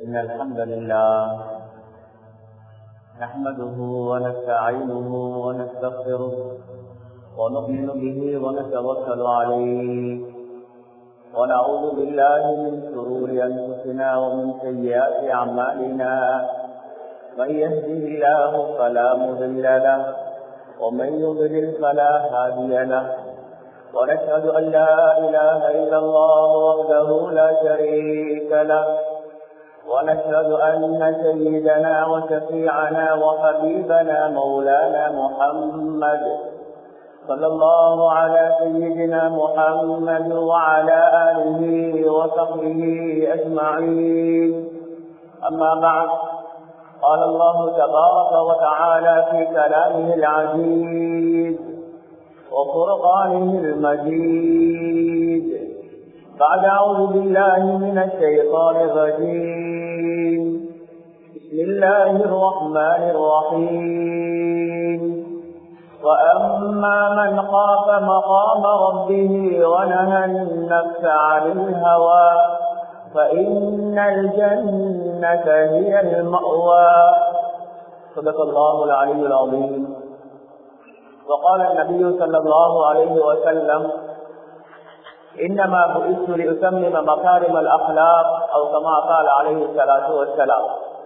إن الحمد لله نحمده ونستعينه ونستغفره ونؤمن به ونتوكل عليه ونعوذ بالله من شرور أنفسنا ومن سيئات أعمالنا من يهده الله فلا مضل له ومن يضلل فلا هادي له ونشهد أن لا إله إلا الله وحده لا شريك له ونشهد أن سيدنا وشفيعنا وحبيبنا مولانا محمد صلى الله على سيدنا محمد وعلى آله وصحبه أجمعين أما بعد قال الله تبارك وتعالى في كلامه العزيز وفرقانه المجيد بعد أعوذ بالله من الشيطان الرجيم بسم الله الرحمن الرحيم وأما من خاف مقام ربه ونهى النفس عن الهوى فإن الجنة هي المأوى صدق الله العلي العظيم وقال النبي صلى الله عليه وسلم إنما بعثت لأتمم مكارم الأخلاق أو كما قال عليه الصلاة والسلام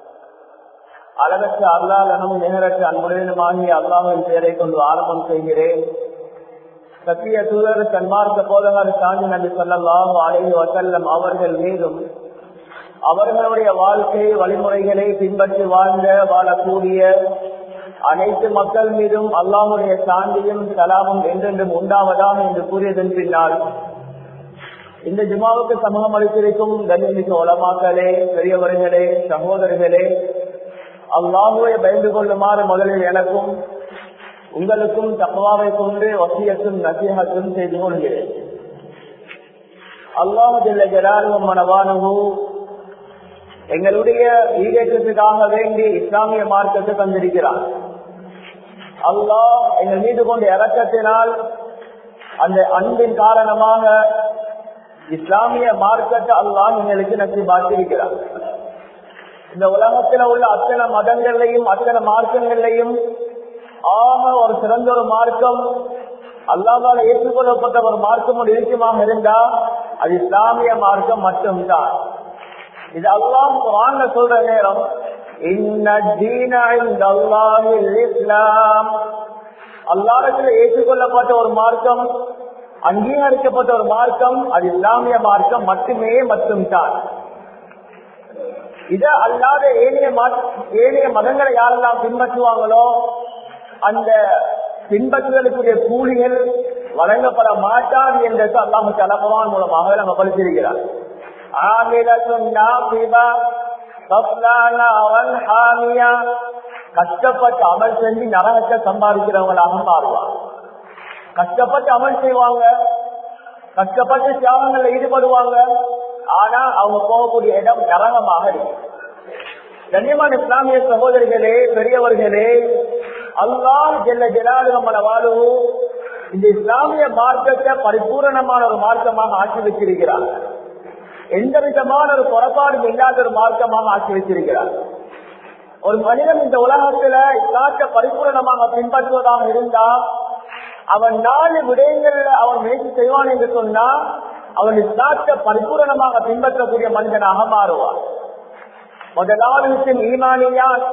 அளவற்ற அல்லாலனும் நிகரற்ற அன்புடனுமாகிய அல்லாஹின் பெயரை கொண்டு ஆரம்பம் செய்கிறேன் சத்திய தூதர் சன்மார்க்க போதகர் சாந்தி நபி சொல்லலாம் அலைஹி வசல்லம் அவர்கள் மீதும் அவர்களுடைய வாழ்க்கை வழிமுறைகளை பின்பற்றி வாழ்ந்த வாழக்கூடிய அனைத்து மக்கள் மீதும் அல்லாஹுடைய சாந்தியும் சலாமும் என்றென்றும் உண்டாவதாக என்று கூறியதன் பின்னால் இந்த ஜுமாவுக்கு சமூகம் அளித்திருக்கும் கண்ணிமிக்க உலமாக்களே பெரியவர்களே சகோதரர்களே அல்லாஹுவை பயந்து கொள்ளுமாறு முதலில் எனக்கும் உங்களுக்கும் தக்குவாவை கொண்டு வசியத்தும் நசியகத்தும் செய்து கொள்கிறேன் அல்லாஹு ஜெல்ல ஜலாலும் மனவானு எங்களுடைய ஈடேற்றத்துக்காக வேண்டி இஸ்லாமிய மார்க்கத்தை தந்திருக்கிறார் அல்லாஹ் எங்கள் மீது கொண்ட இறக்கத்தினால் அந்த அன்பின் காரணமாக இஸ்லாமிய மார்க்கத்தை அல்லாஹ் எங்களுக்கு நன்றி பார்த்திருக்கிறார் இந்த உலகத்தில் உள்ள அத்தனை மதங்களையும் அத்தனை மார்க்கங்களையும் ஆக ஒரு சிறந்த ஒரு மார்க்கம் அல்லாதால ஏற்றுக்கொள்ளப்பட்ட ஒரு மார்க்கம் ஒரு இலக்கியமாக இருந்தா அது இஸ்லாமிய மார்க்கம் மட்டும்தான் இது அல்லாம் குரான்ல சொல்ற நேரம் இஸ்லாம் அல்லாடத்தில் ஏற்றுக்கொள்ளப்பட்ட ஒரு மார்க்கம் அங்கீகரிக்கப்பட்ட ஒரு மார்க்கம் அது இஸ்லாமிய மார்க்கம் மட்டுமே மட்டும்தான் இத அல்லாத ஏனைய ஏனைய மதங்களை யாரெல்லாம் பின்பற்றுவாங்களோ அந்த பின்பற்றுதலுக்குரிய கூலிகள் வழங்கப்பட மாட்டாது என்றது அல்லாம தலபவான் மூலமாக நம்ம படித்திருக்கிறார் கஷ்டப்பட்டு அமல் செஞ்சு நரகத்தை சம்பாதிக்கிறவங்களாக மாறுவாங்க கஷ்டப்பட்டு அமல் செய்வாங்க கஷ்டப்பட்டு தியாகங்கள்ல ஈடுபடுவாங்க ஆனா அவங்க போகக்கூடிய இடம் நரகமாக இருக்கு கண்ணியமான இஸ்லாமிய சகோதரிகளே பெரியவர்களே அல்லாஹ் ஜெல்ல ஜலாலுகமன வாழ்வு இந்த இஸ்லாமிய மார்க்கத்தை பரிபூரணமான ஒரு மார்க்கமாக ஆக்கி வச்சிருக்கிறார் எந்த விதமான ஒரு குறைபாடும் இல்லாத ஒரு மார்க்கமாக ஆக்கி வச்சிருக்கிறார் ஒரு மனிதன் இந்த உலகத்துல இஸ்லாத்தை பரிபூரணமாக பின்பற்றுவதாக இருந்தா அவன் நாலு விடயங்கள்ல அவன் முயற்சி செய்வான் என்று சொன்னா அவன் இஸ்லாத்தை பரிபூரணமாக பின்பற்றக்கூடிய மனிதனாக மாறுவான் முதலாவது விஷயம் ஈமானியான்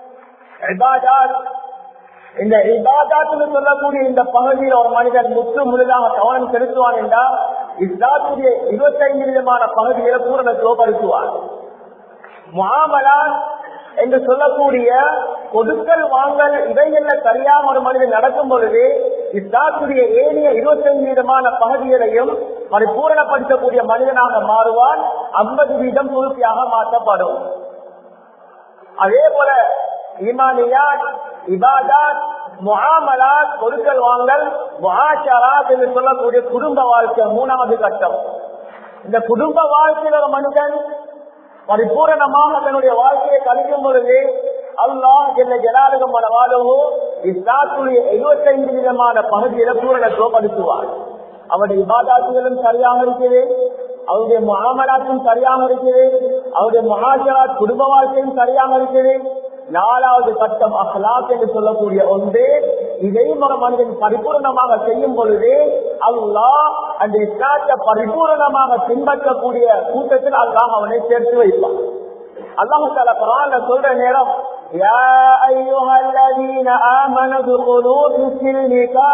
இந்த இபாதாத்துன்னு சொல்லக்கூடிய இந்த பகுதியில் ஒரு மனிதன் முற்று முழுதாக கவனம் செலுத்துவான் என்றால் இஸ்லாத்துடைய இருபத்தைந்து விதமான பகுதிகளை பூரணத்துவப்படுத்துவான் முகாமலா என்று சொல்லக்கூடிய கொடுக்கல் வாங்கல் இவைகள்ல சரியாக ஒரு மனிதன் நடக்கும் பொழுது இஸ்லாத்துடைய ஏனைய இருபத்தைந்து விதமான பகுதிகளையும் பரிபூரணப்படுத்தக்கூடிய மனிதனாக மாறுவான் ஐம்பது வீதம் பூர்த்தியாக மாற்றப்படும் அதே போல ஈமானியான் இபாதாத் முகாமலாத் பொருட்கள் வாங்கல் முகாச்சராத் என்று சொல்லக்கூடிய குடும்ப வாழ்க்கை மூணாவது கட்டம் இந்த குடும்ப வாழ்க்கையில் ஒரு மனிதன் பரிபூரணமாக தன்னுடைய வாழ்க்கையை கழிக்கும் பொழுது அல்லாஹ் என்ன ஜனாலுகமான வாழவோ இஸ்லாத்துடைய எழுபத்தைந்து விதமான பகுதியில பூரணத்துவப்படுத்துவார் அவருடைய இபாதாத்துகளும் சரியாக இருக்கிறது அவருடைய முகாமலாத்தும் சரியாக இருக்கிறது அவருடைய மகாஜராத் குடும்ப வாழ்க்கையும் சரியாக இருக்குது நாலாவது கட்டம் அஹ்லாக் என்று சொல்லக்கூடிய ஒன்று இதையும் ஒரு மனிதன் பரிபூர்ணமாக செய்யும் பொழுது அல்லாஹ் அந்த இஸ்லாத்தை பரிபூர்ணமாக பின்பற்றக்கூடிய கூட்டத்தில் அல்லாஹ் அவனை சேர்த்து வைப்பான் அல்லாஹு தாலா குரான்ல சொல்ற நேரம் يا أيها الذين آمنوا ادخلوا في السلم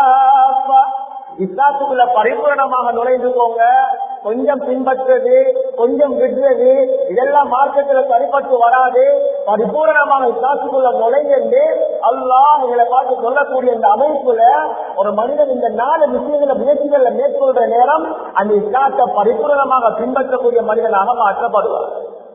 كافة இஸ்லாத்துக்குள்ள பரிபூரணமாக நுழைந்துக்கோங்க கொஞ்சம் பின்பற்றுறது கொஞ்சம் விடுறது இதெல்லாம் மார்க்கத்துல சரிப்பட்டு வராது பரிபூரணமாக இஸ்லாத்துக்குள்ள நுழைந்து அல்லாஹ் எங்களை பார்த்து சொல்லக்கூடிய இந்த அமைப்புல ஒரு மனிதன் இந்த நாலு விஷயங்கள முயற்சிகளை மேற்கொள்ற நேரம் அந்த இஸ்லாத்தை பரிபூரணமாக பின்பற்றக்கூடிய மனிதனாக மாற்றப்படுவார்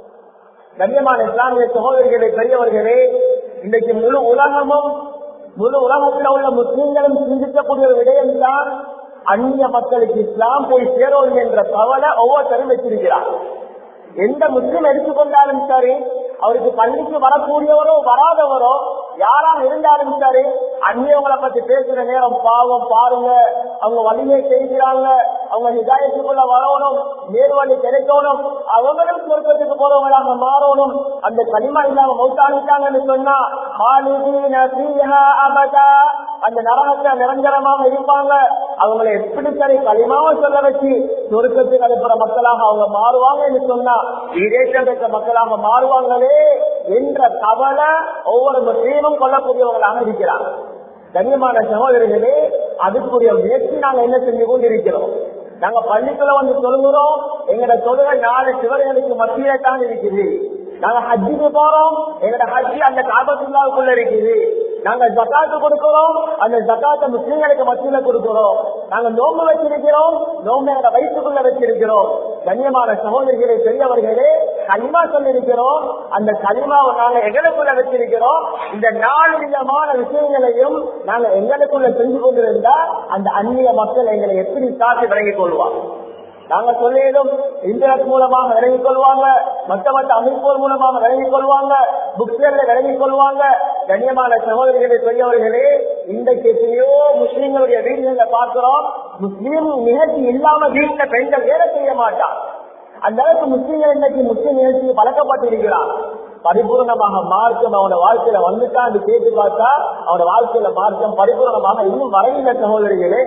கண்ணியமான இஸ்லாமிய சகோதரிகளே பெரியவர்களே இன்றைக்கு முழு உலகமும் முழு உலகத்தில் உள்ள முஸ்லிம்களும் சிந்திக்கக்கூடிய ஒரு விடயம்தான் அந்நிய மக்களுக்கு இஸ்லாம் போய் சேரும் என்ற கவலை ஒவ்வொருத்தரும் வச்சிருக்கிறார் எந்த முஸ்லிம் எடுத்துக்கொண்டாலும் சரி அவருக்கு பள்ளிக்கு வரக்கூடியவரோ வராதவரோ யாராக இருந்தாலும் சரி அந்நியவங்களை பத்தி பேசுற நேரம் பாவம் பாருங்க அவங்க வலிமை செய்கிறாங்க அவங்க நிதாயத்துக்குள்ள வரணும் நேர்வழி கிடைக்கணும் அவங்களும் சொர்க்கத்துக்கு போறவங்களாக மாறணும் அந்த களிமா இல்லாம மௌத்தானிட்டாங்கன்னு சொன்னா "ஹாலிதீன ஃபீஹா அபதா" அந்த நரகத்தை நிரந்தரமாக இருப்பாங்க அவங்களை எப்படி சரி களிமாவை சொல்ல வச்சு சொர்க்கத்துக்கு அனுப்புற மக்களாக அவங்க மாறுவாங்க என்று சொன்னா விதேசம் பெற்ற மக்களாக மாறுவாங்களே என்ற கவலை ஒவ்வொரு முஸ்லீமும் கொள்ளக்கூடியவங்களாக இருக்கிறாங்க கண்ணியமான சகோதரர்களே அதுக்குரிய முயற்சி நாங்க என்ன செஞ்சு கொண்டிருக்கிறோம் நாங்க பள்ளிக்குள்ள வந்து சொல்லுகிறோம் எங்கட தொழுகை நாலு சிவர்களுக்கு மத்தியில தான் இருக்குது நாங்க ஹஜ்ஜுக்கு போறோம் எங்கட ஹஜ்ஜி அந்த காபத்துள்ளாவுக்குள்ள இருக்குது நாங்க ஜக்காத்து கொடுக்கிறோம் அந்த ஜக்காத்த முஸ்லீம்களுக்கு மத்தியில கொடுக்கிறோம் நாங்க நோம்பு வச்சிருக்கிறோம் நோம்பு எங்க வயிற்றுக்குள்ள வச்சிருக்கிறோம் கண்ணியமான சகோதரிகளே பெரியவர்களே களிமா சொல்லிருக்கிறோம் அந்த களிமாவை நாங்க எங்களுக்குள்ள வச்சிருக்கிறோம் இந்த நாலு விதமான விஷயங்களையும் நாங்க எங்களுக்குள்ள செஞ்சு கொண்டிருந்தா அந்த அந்நிய மக்கள் எங்களை எப்படி காத்து விளங்கிக் கொள்வாங்க நாங்க சொல்லிடும் இன்டர்நெட் மூலமாக விளங்கிக் கொள்வாங்க மற்ற மற்ற அமைப்புகள் மூலமாக விளங்கிக் கொள்வாங்க புக்ஸ்ல விளங்கிக் கொள்வாங்க கண்ணியமான சகோதரிகளே பெரியவர்களே இன்றைக்கு எத்தனையோ முஸ்லீம்களுடைய வீடுகளை பார்க்கிறோம் முஸ்லீம் நிகழ்ச்சி இல்லாம வீட்டுல பெண்கள் வேலை செய்ய மாட்டான் அந்த அளவுக்கு முஸ்லீம்கள் இன்னைக்கு முஸ்லீம் நிகழ்ச்சிக்கு பழக்கப்பட்டிருக்கிறார் பரிபூர்ணமாக மார்க்கம் அவனோட வாழ்க்கையில வந்துட்டான் என்று கேட்டு பார்த்தா அவனோட வாழ்க்கையில மார்க்கம் பரிபூர்ணமாக இன்னும் வரையில சகோதரிகளே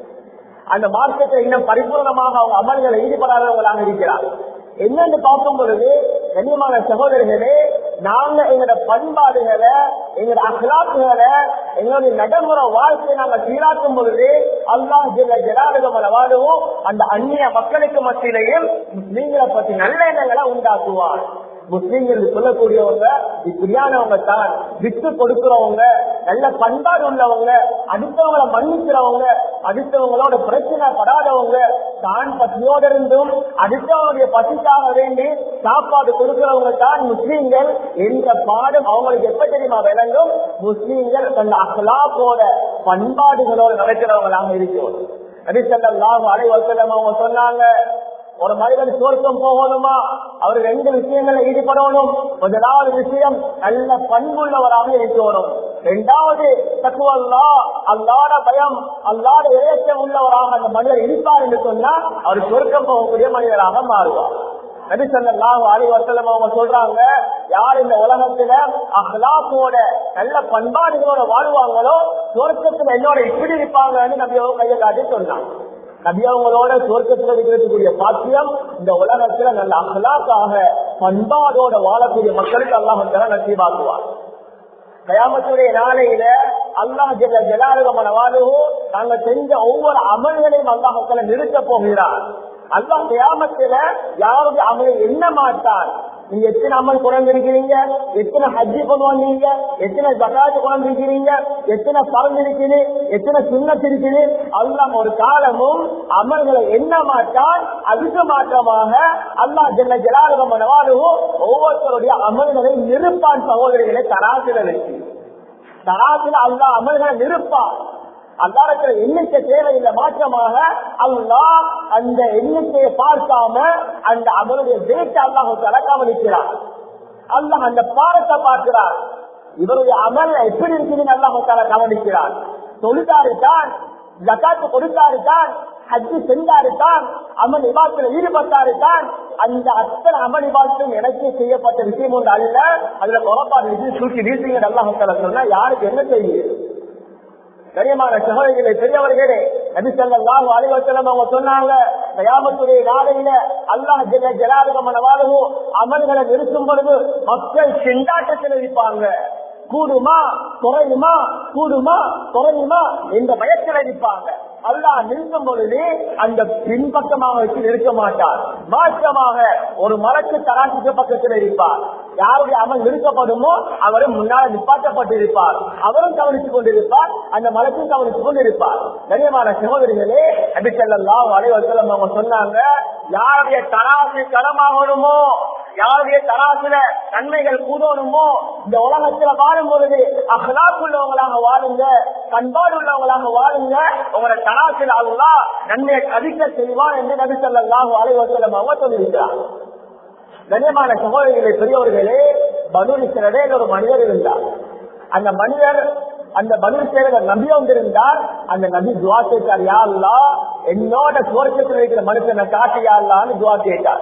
அந்த மார்க்கத்தை இன்னும் பரிபூர்ணமாக அவங்க அமல்களை ஈடுபடாதவங்களாக இருக்கிறார் என்னன்னு பார்க்கும் பொழுது கண்ணியமான சகோதரர்களே நாங்க எங்களோட பண்பாடுகளை எங்களோட அகலாக்குகளை எங்களுடைய நடைமுறை வாழ்க்கையை நாங்க சீராக்கும் பொழுது அல்லாஹ் ஜெல்ல ஜலாலுகமல வாழுவோம் அந்த அந்நிய மக்களுக்கு மத்தியிலையும் முஸ்லீம்களை பத்தி நல்ல எண்ணங்களை உண்டாக்குவார் முஸ்லீம்கள் சொல்லக்கூடியவங்க இப்படியானவங்க தான் விட்டு கொடுக்கிறவங்க நல்ல பண்பாடு உள்ளவங்க அடுத்தவங்களை மன்னிக்கிறவங்க அடுத்தவங்களோட பிரச்சனை படாதவங்க தான் பசியோட இருந்தும் அடுத்தவங்களுடைய பசிக்காக வேண்டி சாப்பாடு கொடுக்கிறவங்க தான் முஸ்லீம்கள் என்ற பாடம் அவங்களுக்கு எப்ப தெரியுமா விளங்கும் முஸ்லீம்கள் தன் அகலாப்போட பண்பாடுகளோடு நடக்கிறவங்களாக இருக்கிறோம் நபிசல்லாஹு அலைவசலம் அவங்க சொன்னாங்க ஒரு மனிதன் சுவர்க்கம் போகணுமா அவர் ரெண்டு விஷயங்களை ஈடுபடணும் முதலாவது விஷயம் நல்ல பண்புள்ளவராக இருக்கணும் இரண்டாவது தக்குவல்லா அல்லாத பயம் அல்லாத இறைச்சம் உள்ளவராக அந்த மனிதர் இருப்பார் என்று சொன்னா அவர் சுவர்க்கம் போகக்கூடிய மனிதராக மாறுவார் நபி சொல்லாஹு அலி வசலம் அவங்க சொல்றாங்க யார் இந்த உலகத்துல அஹ்லாப்போட நல்ல பண்பாடுகளோட வாழ்வாங்களோ சுவர்க்கத்துல என்னோட இப்படி இருப்பாங்கன்னு நபி அவங்க கையை காட்டி சொன்னாங்க நபியவங்களோட சுவர்க்கத்தில் இருக்கிறதுக்குரிய பாக்கியம் இந்த உலகத்துல நல்ல அகலாக்காக பண்பாடோட வாழக்கூடிய மக்களுக்கு அல்லாஹ் நசீபாக்குவார் கயாமத்துடைய நாளையில அல்லாஹ் ஜெல ஜலாலுகமான வாழுவோம் நாங்க செஞ்ச ஒவ்வொரு அமல்களையும் அல்லாஹக்களை நிறுத்த போகிறார் அல்லாஹ் கயாமத்துல யாருடைய அமலை என்ன மாட்டான் நீங்க எத்தனை அமல் குழந்திருக்கிறீங்க எத்தனை ஹஜ்ஜி கொண்டு வந்தீங்க எத்தனை ஜகாத்து குழந்திருக்கிறீங்க எத்தனை பறந்து இருக்குது எத்தனை சுண்ணத்து இருக்குது அல்லாஹ் ஒரு காலமும் அமல்களை என்ன மாட்டான் அதுக்கு மாற்றமாக அல்லாஹ் ஜெல்ல ஜலாலுகம் நவாலுவும் ஒவ்வொருத்தருடைய அமல்களை நிறுப்பான் சகோதரிகளை தராசில வச்சு தராசில அல்லாஹ் அமல்களை நிறுப்பான் அல்லாரத்துல எண்ணிக்கை தேவையில்லை மாற்றமாக அல்லாஹ் அந்த எண்ணிக்கையை பார்க்காம அந்த அவருடைய வேட்டை அல்லாஹ் தர கவனிக்கிறார் அல்லாஹ் அந்த பாடத்தை பார்க்கிறார் இவருடைய அமல் எப்படி இருக்குதுன்னு அல்லாஹ் தர கவனிக்கிறார் தொழுதாரு தான் ஜக்காத்து கொடுத்தாரு தான் ஹஜ்ஜு செஞ்சாரு தான் அமல் இபாத்துல ஈடுபட்டாரு தான் அந்த அத்தனை அமல் இபாத்தும் எனக்கு செய்யப்பட்ட விஷயம் ஒன்று அல்ல அதுல குழப்பாடு விஷயம் சூழ்ச்சி வீசுங்க நல்லா சொன்னா யாருக்கு என்ன செய்யுது கனியமான சகோதரிகளை பெரியவர்களே நபி ஸல்லல்லாஹு அலைஹி வஸல்லம் அவங்க சொன்னாங்க கயாமத்துடைய நாளையில அல்லாஹ் ஜல்ல ஜலாலுகமன வாழ்வு அமல்களை நிறுத்தும் பொழுது மக்கள் செண்டாட்டத்தில் இருப்பாங்க கூடுமா குறையுமா கூடுமா குறையுமா என்ற பயத்தில் இருப்பாங்க அல்லாஹ் நிற்கும் பொழுது அந்த பின்பக்கமாக வச்சு நிற்க மாட்டார் மாற்றமாக ஒரு மரக்கு தராசிக்கு பக்கத்தில் இருப்பார் யாருடைய அமல் நிறுத்தப்படுமோ அவரும் முன்னால் நிப்பாட்டப்பட்டிருப்பார் அவரும் கவனித்துக் கொண்டிருப்பார் அந்த மலக்கும் கவனித்துக் கொண்டிருப்பார் கண்ணியமான சகோதரிகளே அபிசல்லாம் அலைவசலம் அவங்க சொன்னாங்க யாருடைய தராசு கடமாகணுமோ யாருடைய தராசுல நன்மைகள் கூடணுமோ இந்த உலகத்துல வாழும் பொழுது அகலாக்கு உள்ளவங்களாக வாழுங்க பண்பாடு உள்ளவங்களாக வாழுங்க உங்களோட தராசில் அல்லா நன்மையை அதிக செய்வான் என்று நபி சொல்லாஹு அலைவசலம் அவங்க சொல்லியிருக்கிறார் கண்ணியமான சகோதரிகளை பெரியவர்களே பனு இஸ்ரவேல் ஒரு மனிதர் இருந்தார் அந்த மனிதர் அந்த பனு சேரர் நபி வந்திருந்தார் அந்த நபி துவா கேட்டார் யா அல்லா என்னோட சுவர்க்கத்தில் இருக்கிற மனுஷனை காட்டு யா அல்லான்னு துவா கேட்டார்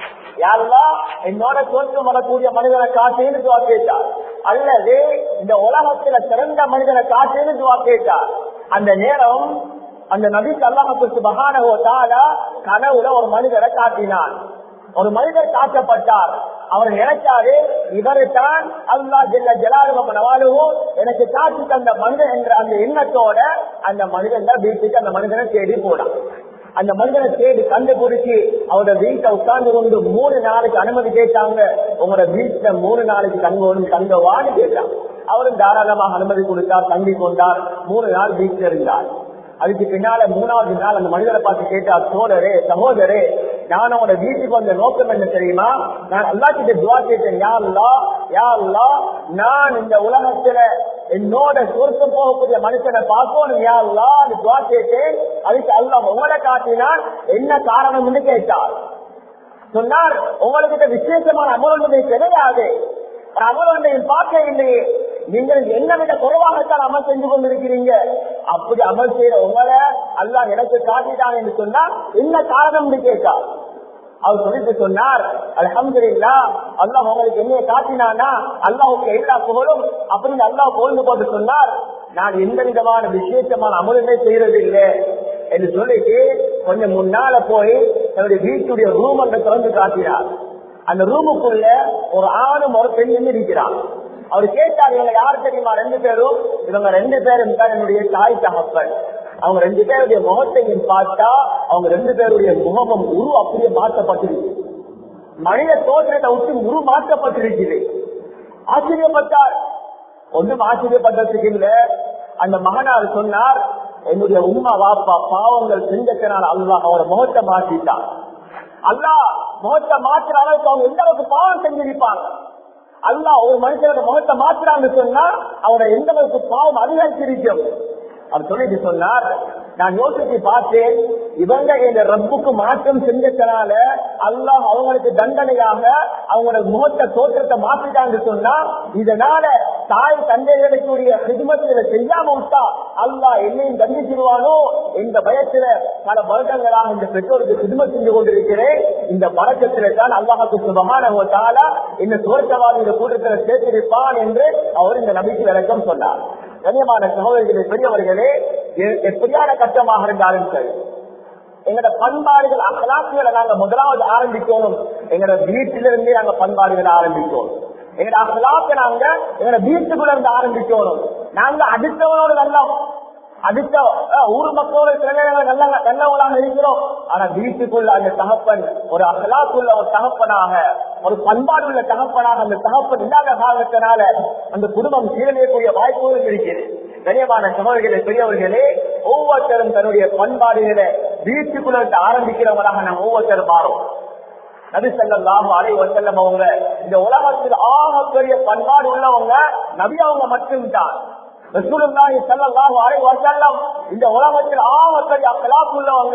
யாருலா என்னோட தோற்றம் வரக்கூடிய மனிதனை காட்டுன்னு துவா கேட்டார் அல்லது இந்த உலகத்துல சிறந்த மனிதனை காட்டுன்னு துவா கேட்டார் அந்த நேரம் அந்த நபிக்கு அல்லாஹத்துக்கு மகானகோ தாலா கனவுல ஒரு மனிதரை காட்டினான் ஒரு மனிதர் காட்டப்பட்டார் அவர் நினைச்சாரு இவரு தான் அல்லா ஜெல்ல ஜலாலுவோ எனக்கு காட்சி தந்த மனிதன் என்ற அந்த எண்ணத்தோட அந்த மனிதன் தான் வீட்டுக்கு அந்த மனிதனை தேடி போனான் அந்த மனிதனை தேடி கண்டுபிடிச்சு அவரோட வீட்டை உட்கார்ந்து கொண்டு மூணு நாளைக்கு அனுமதி கேட்டாங்க உங்களோட வீட்டுல மூணு நாளைக்கு தங்கணும் தங்கவான்னு கேட்டாங்க அவரும் தாராளமாக அனுமதி கொடுத்தார் தங்கி கொண்டார் மூணு நாள் வீட்டில் இருந்தார் அதுக்கு பின்னால மூணாவது நாள் அந்த மனிதரை பார்த்து கேட்டார் சோழரே சகோதரே நான் உங்களோட வீட்டுக்கு வந்த நோக்கம் என்ன தெரியுமா நான் எல்லாத்திட்ட துவா கேட்டேன் யாருலா யாருலா நான் இந்த உலகத்துல என்னோட சொர்க்கம் போகக்கூடிய மனுஷனை பார்க்கணும் யாருலா அந்த துவா கேட்டேன் அதுக்கு அல்லா உங்களை காட்டினான் என்ன காரணம்னு கேட்டார் சொன்னார் உங்களுக்கு விசேஷமான அமலுடைய கிடையாது அமலுடைய பார்க்க இல்லையே நீங்கள் என்ன விட குறைவாகத்தான் அமல் செஞ்சு கொண்டிருக்கிறீங்க அப்படி அமல் செய்யற உங்களை அல்லா எனக்கு காட்டிட்டான் என்று சொன்னா என்ன காரணம்னு கேட்டா அவர் சொல்லிட்டு சொன்னார் அலமதுல்லா அல்லாஹ் உங்களுக்கு என்ன காட்டினானா அல்லாவுக்கு எல்லா புகழும் அப்படின்னு அல்லாஹ் புகழ்ந்து போட்டு சொன்னார் நான் எந்த விதமான விசேஷமான அமலுமே செய்யறது இல்லை என்று சொல்லிட்டு கொஞ்சம் முன்னால போய் என்னுடைய வீட்டுடைய ரூம் அங்க திறந்து காட்டினார் அந்த ரூமுக்குள்ள ஒரு ஆணும் ஒரு பெண்ணும் இருக்கிறான் அவர் கேட்டார் இவங்க யார் தெரியுமா ரெண்டு பேரும் இவங்க ரெண்டு பேரும் தான் என்னுடைய தாய் தகப்பன் அவங்க ரெண்டு பேருடைய முகத்தையும் பார்த்தா அவங்க ரெண்டு பேருடைய முகமும் உரு அப்படியே மாற்றப்பட்டிருக்கு மனித தோற்றத்தை விட்டு உரு மாற்றப்பட்டிருக்குது ஆச்சரியப்பட்டார் ஒன்றும் ஆச்சரியப்பட்டதுக்கு இல்ல அந்த மகனார் சொன்னார் என்னுடைய உம்மா வாப்பா பாவங்கள் செஞ்சதுனால அல்லாஹ் அவரை முகத்தை மாற்றிட்டான் அல்லாஹ் முகத்தை மாற்றுற அளவுக்கு அவங்க எந்த அளவுக்கு பாவம் செஞ்சிருப்பாங்க அல்லா ஒரு மனுஷனோட முகத்தை மாத்துறான்னு சொன்னா அவனோட எந்த அளவுக்கு பாவம் அதிகரிச்சிருக்கும் அவர் சொல்லிட்டு சொன்னார் நான் யோசிச்சு பார்த்தேன் இவங்க இந்த ரப்புக்கு மாற்றம் செஞ்சதுனால அல்லாஹ் அவங்களுக்கு தண்டனையாக அவங்களோட முகத்தை தோற்றத்தை மாத்திட்டான்னு சொன்னா இதனால தாய் தந்தைகளுக்குரிய ஹிதுமத்தில் செய்யாம விட்டா அல்லாஹ் என்னையும் தண்டிச்சிருவானோ இந்த பயத்துல பல வருடங்களாக இந்த பெற்றோருக்கு ஹிதுமத் செஞ்சு கொண்டிருக்கிறேன் இந்த பழக்கத்தில தான் அல்லாஹுக்கு சுபமான தாலா இந்த சுவர்க்கவாதி இந்த கூட்டத்தில் சேர்த்திருப்பான் என்று அவர் இந்த நம்பிக்கை விளக்கம் சொன்னார் கண்ணியமான சகோதரிகளே பெரியவர்களே எப்படியான கஷ்டமாக இருந்தாலும் சரி எங்களோட பண்பாடுகள் அகலாக்குகளை நாங்க முதலாவது ஆரம்பிக்கணும் எங்களோட வீட்டிலிருந்தே நாங்க பண்பாடுகளை ஆரம்பிக்கணும் எங்களோட அகலாக்க நாங்க எங்களோட வீட்டுக்குள்ள இருந்து ஆரம்பிக்கணும் நாங்க அடுத்தவனோட நல்லா அடுத்த ஊர் மக்களோட திறமையாக நல்ல நல்லவங்களாக இருக்கிறோம் ஆனா வீட்டுக்குள்ள அந்த தகப்பன் ஒரு அகலாக்குள்ள ஒரு தகப்பனாக ஒரு பண்பாடு உள்ள தகப்பனாக அந்த தகப்பன் இல்லாத காரணத்தினால அந்த குடும்பம் சீரழியக்கூடிய வாய்ப்புகளும் இருக்கிறது கனியமான சகோதரிகளே பெரியவர்களே ஒவ்வொருத்தரும் தன்னுடைய பண்பாடுகளை வீட்டுக்குள்ள ஆரம்பிக்கிறவங்களாக நாம் ஒவ்வொருத்தரும் மாறும் நபி செல்லம் அலை வசல்லம் அவங்க இந்த உலகத்தில் ஆக பெரிய பண்பாடு உள்ளவங்க நபி அவங்க மட்டும்தான் ரசூலுல்லாஹி ஸல்லல்லாஹு அலைஹி வஸல்லம் இந்த உலகத்தில் ஆக பெரிய அக்கலாப் உள்ளவங்க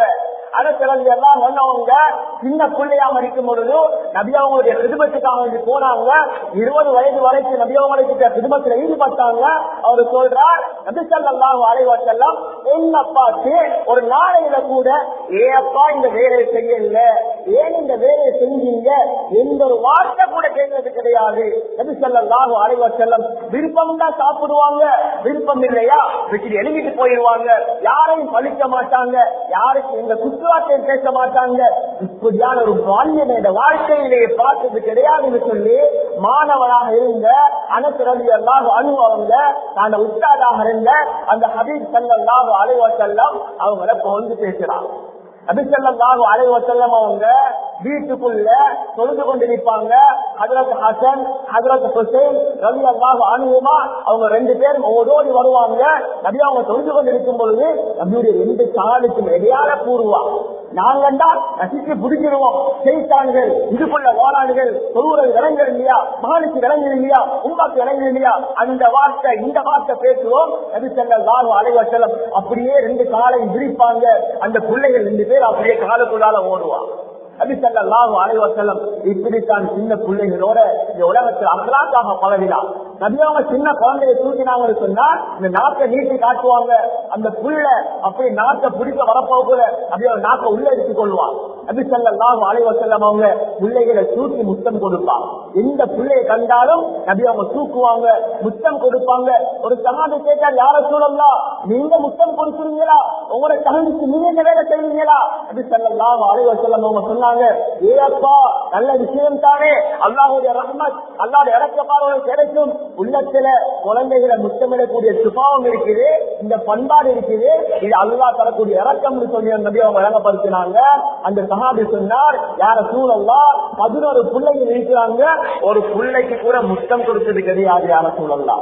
அரசு எல்லாம் வந்தவங்க சின்ன பிள்ளையாக இருக்கும் பொழுது நபி அவங்களுடைய குடும்பத்துக்காக வேண்டி போனாங்க இருபது வயது வரைக்கும் நபி அவங்களுக்கு குடும்பத்துல ஈடுபட்டாங்க அவரு சொல்றார் நபி சல்லாஹு அலைவசல்லாம் என்ன பார்த்து ஒரு நாளையில கூட ஏப்பா இந்த வேலையை செய்யல ஏன் இந்த வேலையை செஞ்சீங்க எந்த ஒரு வார்த்தை கூட கேட்கறது கிடையாது நபி சல்லாஹு அலைவசல்லம் விருப்பம் தான் சாப்பிடுவாங்க விருப்பம் இல்லையா வச்சுட்டு எழுதிட்டு போயிடுவாங்க யாரையும் பழிக்க மாட்டாங்க யாருக்கு இந்த குற்றவாட்டையும் பேச மாட்டாங்க இப்படியான ஒரு பால்யம் இந்த வாழ்க்கையிலேயே பார்த்தது கிடையாதுன்னு சொல்லி மாணவராக இருந்த அனசுரவி எல்லாம் அனுபவங்க அந்த உஸ்தாதாக இருந்த அந்த ஹபீப் சல்லாஹு அலைவசல்லாம் அவங்கள வந்து பேசுறாங்க அபிசல்லாஹு அலைவசல்லம் அவங்க வீட்டுக்குள்ள தொழுது கொண்டிருப்பாங்க ஹதரத் ஹசன் ஹதரத் ஹுசைன் ரவி அல்லாஹு அனுகுமா அவங்க ரெண்டு பேரும் ஓடோடி வருவாங்க நபி அவங்க தொழுது கொண்டிருக்கும் பொழுது நபியுடைய ரெண்டு காலுக்கும் எடையால கூறுவா நாங்கண்டா ரசிச்சு பிடிச்சிருவோம் செய்தான்கள் இதுக்குள்ள வாராடுகள் தொழுவுறது விளங்குறது இல்லையா மகனுக்கு விளங்குது இல்லையா உமாக்கு விளங்குது இல்லையா அந்த வார்த்தை இந்த வார்த்தை பேசுவோம் நபி செல்லம் அலைவசலம் அப்படியே ரெண்டு காலையும் விரிப்பாங்க அந்த பிள்ளைகள் ரெண்டு பேர் அப்படியே காலுக்குள்ளால ஓடுவான் நபிசல்லாஹு அலைவசல்லம் இப்படித்தான் சின்ன பிள்ளைகளோட இந்த உலகத்தில் அகலாக்காக பழகினான் நபியவங்க சின்ன குழந்தைய தூக்கினாங்கன்னு சொன்னா இந்த நாக்கை நீட்டி காட்டுவாங்க அந்த புள்ள அப்படி நாக்கை பிடிக்க வரப்போகுல அப்படியே நாக்கை உள்ள எடுத்துக் கொள்வான் நபிசல்லாஹு அலைவசல்லம் அவங்க பிள்ளைகளை தூக்கி முத்தம் கொடுப்பான் எந்த பிள்ளையை கண்டாலும் நபி அவங்க தூக்குவாங்க முத்தம் கொடுப்பாங்க ஒரு சமாதி கேட்டால் யார சூழலாம் நீங்க முத்தம் கொடுக்குறீங்களா உங்களோட தகுதிக்கு நீங்க இந்த வேலை செய்வீங்களா நபி சல்லாஹு அலைவசல்லம் அவங்க சொன்னாங்க ஏப்பா நல்ல விஷயம் தானே அல்லாஹுடைய ரஹ்மத் அல்லாஹுடைய இறக்க பார்வை கிடைக்கும் உள்ளத்துல குழந்தைகளை முத்தமிடக்கூடிய சுபாவம் இருக்குது இந்த பண்பாடு இருக்குது இது அல்லாஹ் தரக்கூடிய இறக்கம் சொல்லி நபி அவங்க வழங்கப்படுத்தினாங்க அந்த சஹாபி சொன்னார் யார சூழல்லா பதினோரு பிள்ளைங்க இருக்கிறாங்க ஒரு பிள்ளைக்கு கூட முத்தம் கொடுத்தது கிடையாது யார சூழல்லாம்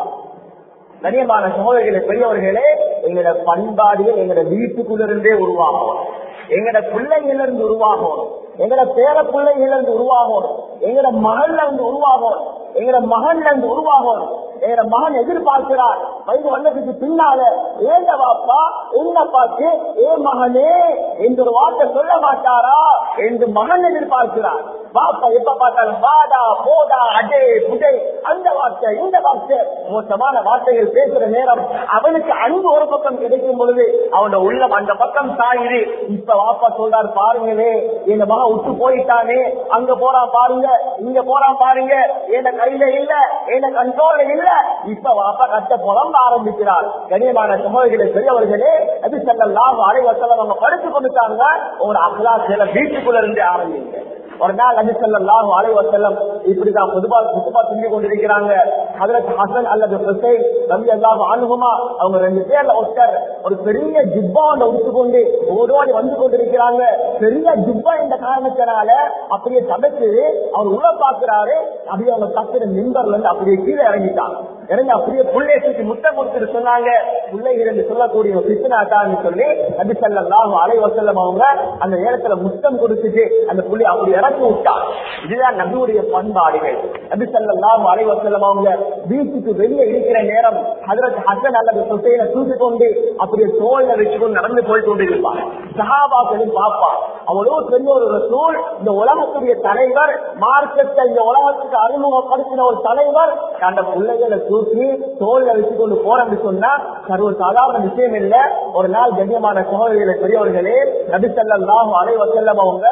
கனியமான சகோதரிகளை பெரியவர்களே எங்களோட பண்பாடுகள் எங்களோட வீட்டுக்குள்ளிருந்தே உருவாகும் எங்கட பிள்ளைகள் இருந்து உருவாகும் எங்கட பேர பிள்ளைகள் இருந்து உருவாகும் எங்கட மகள்ல இருந்து உருவாகும் எங்கட மகன்ல இருந்து உருவாகும் எங்கட மகன் எதிர்பார்க்கிறார் வயது வந்ததுக்கு பின்னால ஏந்த வாப்பா என்ன பார்த்து ஏ மகனே என்று ஒரு வார்த்தை சொல்ல மாட்டாரா என்று மகன் எதிர்பார்க்கிறார் பாப்பா எப்ப பார்த்தாலும் வாடா போடா அடே புடை அந்த வார்த்தை இந்த வார்த்தை மோசமான வார்த்தைகள் பேசுற நேரம் அவனுக்கு அன்பு ஒரு பக்கம் கிடைக்கும் பொழுது அவனோட உள்ளம் அந்த பக்கம் சாயுது இப்ப வாப்பா சொல்றாரு பாருங்களே எங்க மகன் விட்டு போயிட்டானே அங்க போறான் பாருங்க இங்க போறான் பாருங்க என் கையில இல்ல என் கண்ட்ரோல்ல இல்ல இப்ப வாப்பா கட்ட புலம்ப ஆரம்பிக்கிறார் கனியமான சமூகங்களை பெரியவர்களே அது செல்லாம் அலைவசலம் அவங்க படுத்து கொடுத்தாங்க ஒரு அகலா சில வீட்டுக்குள்ள இருந்து ஆரம்பிங்க ஒரு நாள் நபி ஸல்லல்லாஹு அலைஹி வஸல்லம் இப்படிதான் பொதுவா குத்துபா செஞ்சு கொண்டிருக்கிறாங்க ஹஜரத் ஹசன் அல்லது ஹுசைன் ரலியல்லாஹு அன்ஹுமா அவங்க ரெண்டு பேர்ல ஒருத்தர் ஒரு பெரிய ஜிப்பா ஒன்று உடுத்துக்கொண்டு ஓடோடி வந்து கொண்டிருக்கிறாங்க பெரிய ஜிப்பா இந்த காரணத்தினால அப்படியே சமைச்சு அவர் உள்ள பாக்குறாரு அப்படியே அவங்க தக்கிற மின்பர்ல இருந்து அப்படியே கீழே இறங்கிட்டாங்க இறங்கி அப்படியே புள்ளைய தூக்கி முட்டை கொடுத்துட்டு சொன்னாங்க பிள்ளைகள் என்று சொல்லக்கூடிய ஒரு பித்தனாட்டான்னு சொல்லி நபி ஸல்லல்லாஹு அலைஹி வஸல்லம் அவங்க அந்த நேரத்துல முத்தம் கொடுத்துட்டு அந்த புள்ளி அப்படி இறக்கி விட்டார் இதுதான் நபியுடைய பண்பாடுகள் நபி ஸல்லல்லாஹு அலைஹி வஸல்லம் அவங்க வீட்டுக்கு வெளியே இருக்கிற நேரம் ஹஜரத் ஹசன் அல்லது சுசைனை தூக்கி கொண்டு அப்படியே தோல்ல வச்சுக்கொண்டு நடந்து போய் கொண்டிருப்பார் சஹாபாக்களும் பாப்பா அவ்வளவு பெரிய ஒரு ரசூல் இந்த உலகத்துடைய தலைவர் மார்க்கத்தை இந்த உலகத்துக்கு அறிமுகப்படுத்தின ஒரு தலைவர் அந்த பிள்ளைகளை தூக்கி தோல்ல வச்சுக்கொண்டு போறேன்னு சொன்னா சர்வ சாதாரண விஷயம் இல்ல ஒரு நாள் கண்ணியமான சகோதரிகளை பெரியவர்களே நபிசல்லாஹு அலைவசல்லம் அவங்க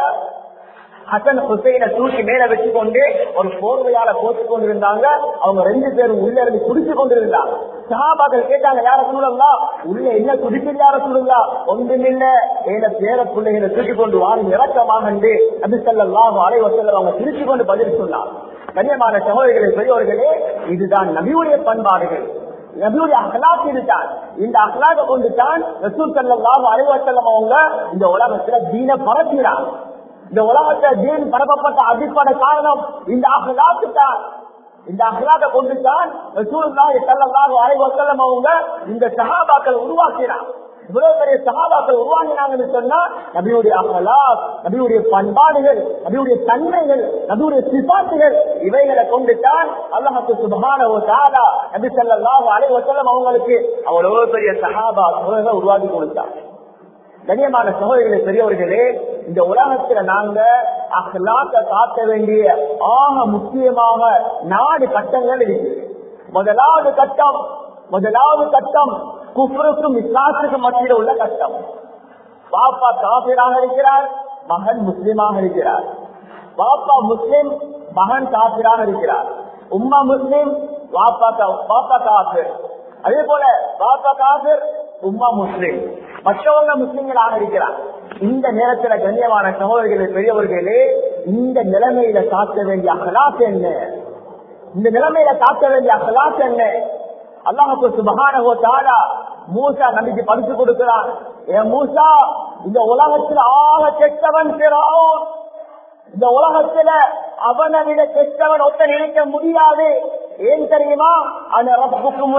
ஹசன் ஹுசைனை தூக்கி மேல வச்சு கொண்டு ஒரு போர்வையால போட்டு கொண்டிருந்தாங்க அவங்க ரெண்டு பேரும் உள்ள இருந்து குடிச்சு கொண்டிருந்தாங்க சஹாபாக்கள் கேட்டாங்க யார சொல்லுங்களா உள்ள என்ன குடிக்கிறது யார சொல்லுங்களா ஒன்றும் இல்ல என பேர பிள்ளைகளை தூக்கி கொண்டு வாங்க இறக்கமாக நபி ஸல்லல்லாஹு அலைஹி வஸல்லம் அவங்க திருச்சி கொண்டு பதில் சொன்னார் கண்ணியமான சகோதரிகளே பெரியவர்களே இதுதான் நபியுடைய பண்பாடுகள் நபியுடைய அகலாக்கு இதுதான் இந்த அகலாக கொண்டு தான் ரசூல் ஸல்லல்லாஹு அலைஹி வஸல்லம் அவங்க இந்த உலகத்துல தீன பரப்பினார் இந்த உலகத்தை தீன் பரப்பப்பட்ட அடிப்படை காரணம் இந்த அகலாக்கு தான் இந்த அகலாக கொண்டு தான் ரசூலுல்லாஹி ஸல்லல்லாஹு அலைஹி வஸல்லம் அவங்க இந்த சஹாபாக்கள் உருவாக்கினார் இவ்வளவு பெரிய சகாபாக்கள் உருவாங்கினாங்கன்னு சொன்னா நபியுடைய அகலாக் நபியுடைய பண்பாடுகள் நபியுடைய தன்மைகள் நபியுடைய சிபாத்துகள் இவைகளை கொண்டு தான் அல்லாஹு சுபஹான தாலா நபி ஸல்லல்லாஹு அலைஹி வஸல்லம் அவங்களுக்கு அவ்வளவு பெரிய சஹாபா உருவாக்கி கொடுத்தார் கண்ணியமான சகோதரிகளே பெரியவர்களே இந்த உலகத்துல நாங்க அகலாக்க காட்ட வேண்டிய ஆக முக்கியமாக நாலு கட்டங்கள் இருக்கு முதலாவது கட்டம் முதலாவது கட்டம் குஃபருக்கும் இஸ்லாத்துக்கும் மத்தியில் உள்ள கட்டம் பாப்பா காபிராக இருக்கிறார் மகன் முஸ்லிமாக இருக்கிறார் பாப்பா முஸ்லிம் மகன் காபிராக இருக்கிறார் உம்மா முஸ்லிம் பாப்பா பாப்பா காபிர் அதே போல பாப்பா காபிர் உம்மா முஸ்லிம் மற்றவங்க முஸ்லிம்களாக இருக்கிறார் இந்த நேரத்துல கண்ணியமான சகோதரர்களே பெரியவர்களே இந்த நிலைமையில காக்க வேண்டிய அகலாஸ் என்ன இந்த நிலைமையில காக்க வேண்டிய அகலாஸ் என்ன அல்லாஹு சுபகானவோ தாரா மூசா நம்பிக்கை படிச்சு கொடுக்கிறான் என் மூசா இந்த உலகத்தில் ஆக கெட்டவன் பிறவும் இந்த உலகத்துல அவனை விட கெட்டவன் ஒத்த நினைக்க முடியாது ஏன் தெரியுமா அந்த ரப்புக்கும்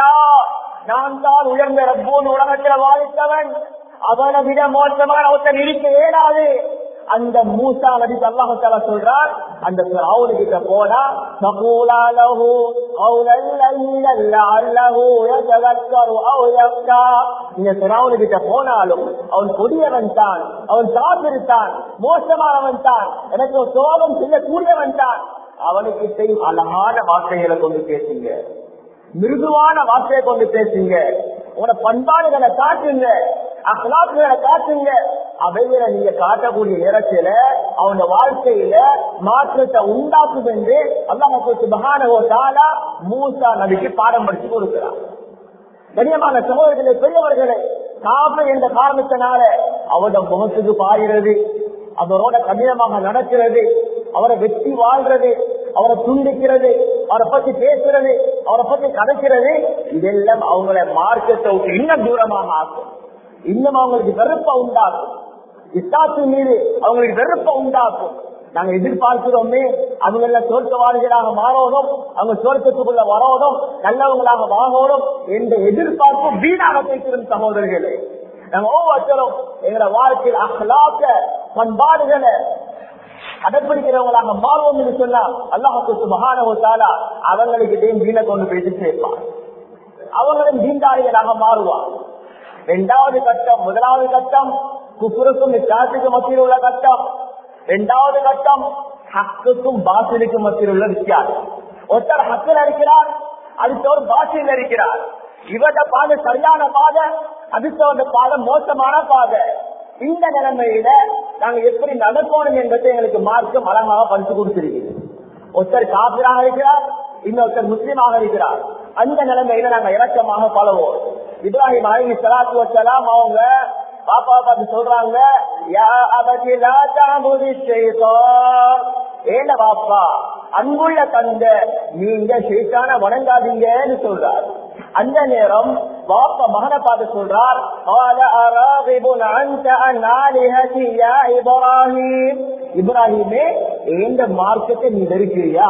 நான் தான் உயர்ந்த ரப்போன் உலகத்துல வாழித்தவன் அவனை விட மோசமான ஒருத்தன் இருக்க இயலாது அந்த மூசா நபி அல்லாஹால சொல்றார் அந்த அவனு கிட்ட போனா சகூலா லஹு கௌலல் லைலல் லஅல்லஹு யதக்கரு அவ் யக்ஷா நீங்க பிராவுனு கிட்ட போனாலும் அவன் கொடியவன் தான் அவன் காப்பிருத்தான் மோசமானவன் தான் எனக்கு சோகம் செய்யக்கூடியவன் தான் அவனுக்கிட்டையும் அழகான வார்த்தைகளை கொண்டு பேசுங்க மிருதுவான வார்த்தையை கொண்டு பேசுங்க உங்களோட பண்பாடுகளை காட்டுங்க அகலாப்புகளை காட்டுங்க அவைகளை நீங்க காட்டக்கூடிய நேரத்துல அவங்க வாழ்க்கையில மாற்றத்தை உண்டாக்கும் என்று அல்லாஹ் சுபகானவோ தாலா மூசா நபிக்கு பாடம் படிச்சு கொடுக்கிறார் கண்ணியமான சகோதரர்களே பெரியவர்களே காப்பு என்ற காரணத்தினால அவரோட முகத்துக்கு பாயிறது அவரோட கடினமாக நடக்கிறது அவரை வெற்றி வாழ்றது அவரை துண்டிக்கிறது அவரை பத்தி பேசுறது அவரை பத்தி கதைக்கிறது இதெல்லாம் அவங்கள மார்க்கத்தை விட்டு இன்னும் தூரமாக ஆக்கும் இன்னும் அவங்களுக்கு வெறுப்ப உண்டாக்கும் இஸ்லாத்து மீது அவங்களுக்கு வெறுப்ப உண்டாக்கும் நாங்க எதிர்பார்க்கிறோமே அவங்க எல்லாம் சொர்க்கவாதிகளாக மாறணும் அவங்க சொர்க்கத்துக்குள்ள வரணும் நல்லவங்களாக வாங்கணும் என்ற எதிர்பார்ப்பு வீணாக பேசிடும் சகோதரர்களே நாங்க ஒவ்வொருத்தரும் எங்களோட வாழ்க்கையில் அகலாக்க பண்பாடுகளை கடைப்பிடிக்கிறவங்களாக மாறுவோம் என்று சொன்னா அல்லாஹுக்கு மகானவத்தாலா அவங்களுக்கு வீணை கொண்டு போயிட்டு சேர்ப்பான் அவங்களும் தீண்டாளிகளாக மாறுவான் இரண்டாவது கட்டம் முதலாவது கட்டம் குப்புருக்கும் இஸ்லாத்துக்கு மத்தியில் உள்ள கட்டம் இரண்டாவது கட்டம் ஹக்குக்கும் பாசிலுக்கும் மத்தியில் உள்ள வித்தியாசம் ஒருத்தர் ஹக்கில் இருக்கிறார் அடுத்தவர் பாசில் இருக்கிறார் இவட பாதை சரியான பாதை அடுத்தவங்க பாதை மோசமான பாதை இந்த நிலைமையில நாங்க எப்படி நடக்கணும் என்பதை எங்களுக்கு மார்க்கம் அழகாக படித்து கொடுத்திருக்கிறது ஒருத்தர் காப்பிராக இருக்கிறார் இன்னொருத்தர் முஸ்லீமாக இருக்கிறார் அந்த நிலைமையில நாங்க இலக்கமாக பழவோம் இப்ராஹிம் அலி சலாத்து வசலாம் அவங்க பாப்பா பார்த்து சொல்றாங்க யா அபதி லா தஅபுதி ஷைத்தான் ஏண்ட பாப்பா அன்புள்ள தந்த நீங்க ஷைத்தான வணங்காதீங்கன்னு சொல்றார் அந்த நேரம் பாப்பா மகனை பார்த்து சொல்றார் قال أراغب أنت عن آلهتي يا إبراهيم இப்ராஹிமே இந்த மார்க்கத்தை நீ வெறுக்கிறியா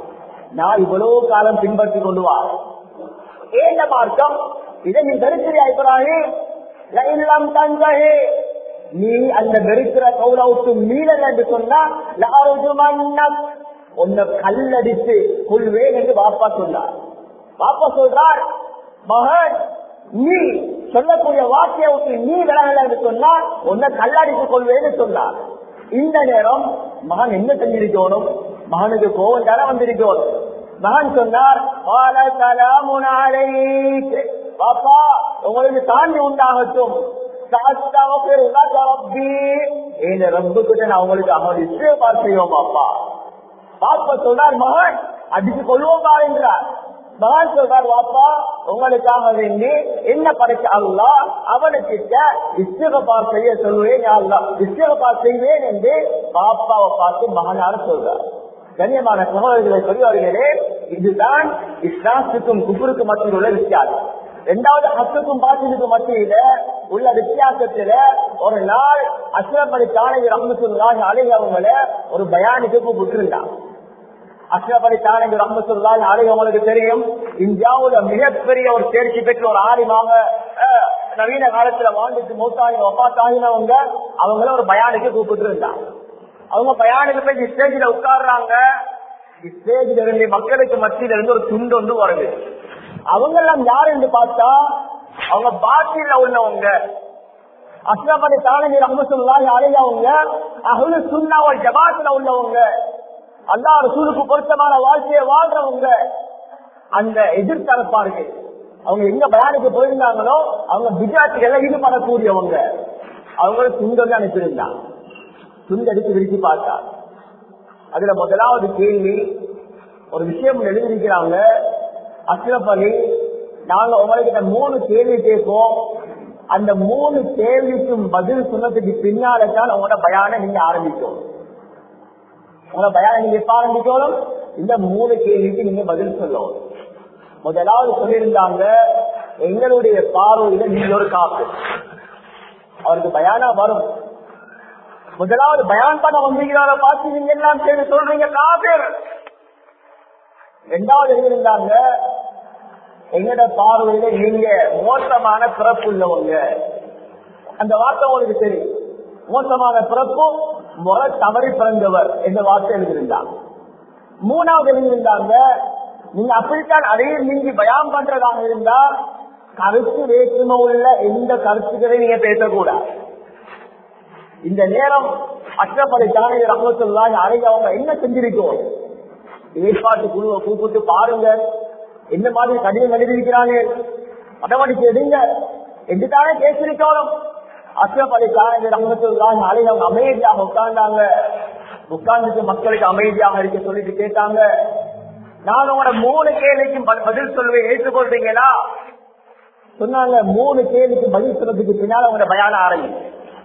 நான் இவ்வளவு காலம் பின்பற்றி கொண்டு வா ஏந்த மார்க்கம் இதை நீ வெறுக்கிறியா இப்ராஹிம் இல்லம் தங்கஹே நீ அந்த வெறுக்கிற கௌரவுக்கு மீறல் என்று சொன்னா உன்னை கல்லடித்து கொள்வேன் என்று பாப்பா சொன்னார் பாப்பா சொல்றார் மகன் நீ சொல்லக்கூடிய வார்த்தையை விட்டு நீ விலகல என்று சொன்னால் உன்னை கல்லடித்துக் கொள்வேன்னு சொன்னார் இந்த நேரம் மகன் என்ன செஞ்சிருக்கணும் மகனுக்கு கோவம் தானே வந்திருக்கணும் மகன் சொன்னார் பாப்பா உங்களுக்கு தாண்டி உண்டாகட்டும் அவங்களுக்கு அவன் இஷ்டபார் செய்வோம் பாப்பா பாப்பா சொல்றார் மகன் அடிச்சு கொள்வோம் என்றார் மகன் சொல்றார் வாப்பா உங்களுக்காக வேண்டி என்ன படைச்ச அல்லா அவனுக்கிட்ட இஸ்டகபார் செய்ய சொல்லுவேன் அல்லா இஸ்டகபார் செய்வேன் என்று பாப்பாவை பார்த்து மகனார சொல்றார் கண்ணியமான சகோதரர்களை பெரியவர்களே இதுதான் இஸ்லாத்துக்கும் குபுருக்கு மத்தியில் உள்ள வித்தியாசம் இரண்டாவது ஹத்துக்கும் பாத்திலுக்கும் மத்தியில உள்ள வித்தியாசத்துல ஒரு நாள் அஸ்ரபடி தானகி ரஹமத்துல்லாஹி அழகி அவங்கள ஒரு பயானுக்கு கூப்பிட்டுருந்தாங்க அஸ்ரபடி தானகி ரஹமத்துல்லாஹி அழகி அவங்களுக்கு தெரியும் இந்தியாவுல மிகப்பெரிய ஒரு தேர்ச்சி பெற்ற ஒரு ஆலிமாக நவீன காலத்துல வாழ்ந்துட்டு மூத்தாகி ஒப்பாத்தாகினவங்க அவங்கள ஒரு பயானுக்கு கூப்பிட்டு இருந்தாங்க அவங்க பயானுக்கு போய் ஸ்டேஜ்ல உட்காடுறாங்க ஸ்டேஜ்ல இருந்து மக்களுக்கு மத்தியில இருந்து ஒரு துண்டு வந்து வருது அவங்க எல்லாம் யாரு என்று பார்த்தா அவங்க பாட்டில உள்ளவங்க அஸ்ரபடி தானவி ரஹமத்துல்லாஹி அலைஹி அவங்க அஹ்லு சுன்னா வல் ஜமாத்துல உள்ளவங்க அல்லாஹ் ரசூலுக்கு பொருத்தமான வாழ்க்கையை வாழ்றவங்க அந்த எதிர்த்தரப்பார்கள் அவங்க எங்க பயானுக்கு போயிருந்தாங்களோ அவங்க விஜயாத்துக்கெல்லாம் ஈடுபடக்கூடியவங்க அவங்க துண்டை அனுப்பியிருந்தாங்க துண்டடித்து விரிச்சு பார்த்தா அதுல முதலாவது கேள்வி ஒரு விஷயம் எழுதியிருக்கிறாங்க அஸ்ரப் அலி நாங்க உங்ககிட்ட மூணு கேள்வி கேட்போம் அந்த மூணு கேள்விக்கும் பதில் சொன்னதுக்கு பின்னால தான் உங்களோட பயான நீங்க ஆரம்பிக்கும் உங்களோட பயான நீங்க எப்ப ஆரம்பிக்கணும் இந்த மூணு கேள்விக்கு நீங்க பதில் சொல்லணும் முதலாவது சொல்லியிருந்தாங்க எங்களுடைய பார்வையில நீங்க ஒரு காப்பு அவருக்கு பயானா வரும் முதலாவது பயான் பண்ண வந்தீங்களா பார்த்து நீங்க எல்லாம் சேர்ந்து சொல்றீங்க காபேர் ரெண்டாவது எழுதியிருந்தாங்க எங்கட பார்வையில நீங்க மோசமான பிறப்பு உள்ளவங்க அந்த வார்த்தை உங்களுக்கு தெரியும் மோசமான பிறப்பும் முறை தவறி பிறந்தவர் என்ற வார்த்தை எழுதியிருந்தாங்க மூணாவது எழுதியிருந்தாங்க நீங்க அப்படித்தான் அதையும் நீங்கி பயம் பண்றதாக இருந்தா கருத்து வேற்றுமை உள்ள எந்த கருத்துக்களையும் நீங்க பேசக்கூடாது இந்த நேரம் அச்சப்படை தானே ரமத்துள்ளாங்க அறைய அவங்க என்ன செஞ்சிருக்கோம் ஏற்பாட்டு குழுவை கூப்பிட்டு பாருங்க என்ன மாதிரி கடிதம் எழுதியிருக்கிறாங்க நடவடிக்கை எடுங்க எதுதானே பேசிருக்கோம் அச்சப்படை தானே ரமத்துள்ளாங்க அறைய அவங்க அமைதியாக உட்கார்ந்தாங்க உட்கார்ந்துட்டு மக்களுக்கு அமைதியாக இருக்க சொல்லிட்டு கேட்டாங்க நான் உங்களோட மூணு கேள்விக்கும் பதில் சொல்வேன் ஏற்றுக்கொள்றீங்களா சொன்னாங்க மூணு கேள்விக்கு பதில் சொல்றதுக்கு பின்னால உங்களோட பயான ஆரம்பி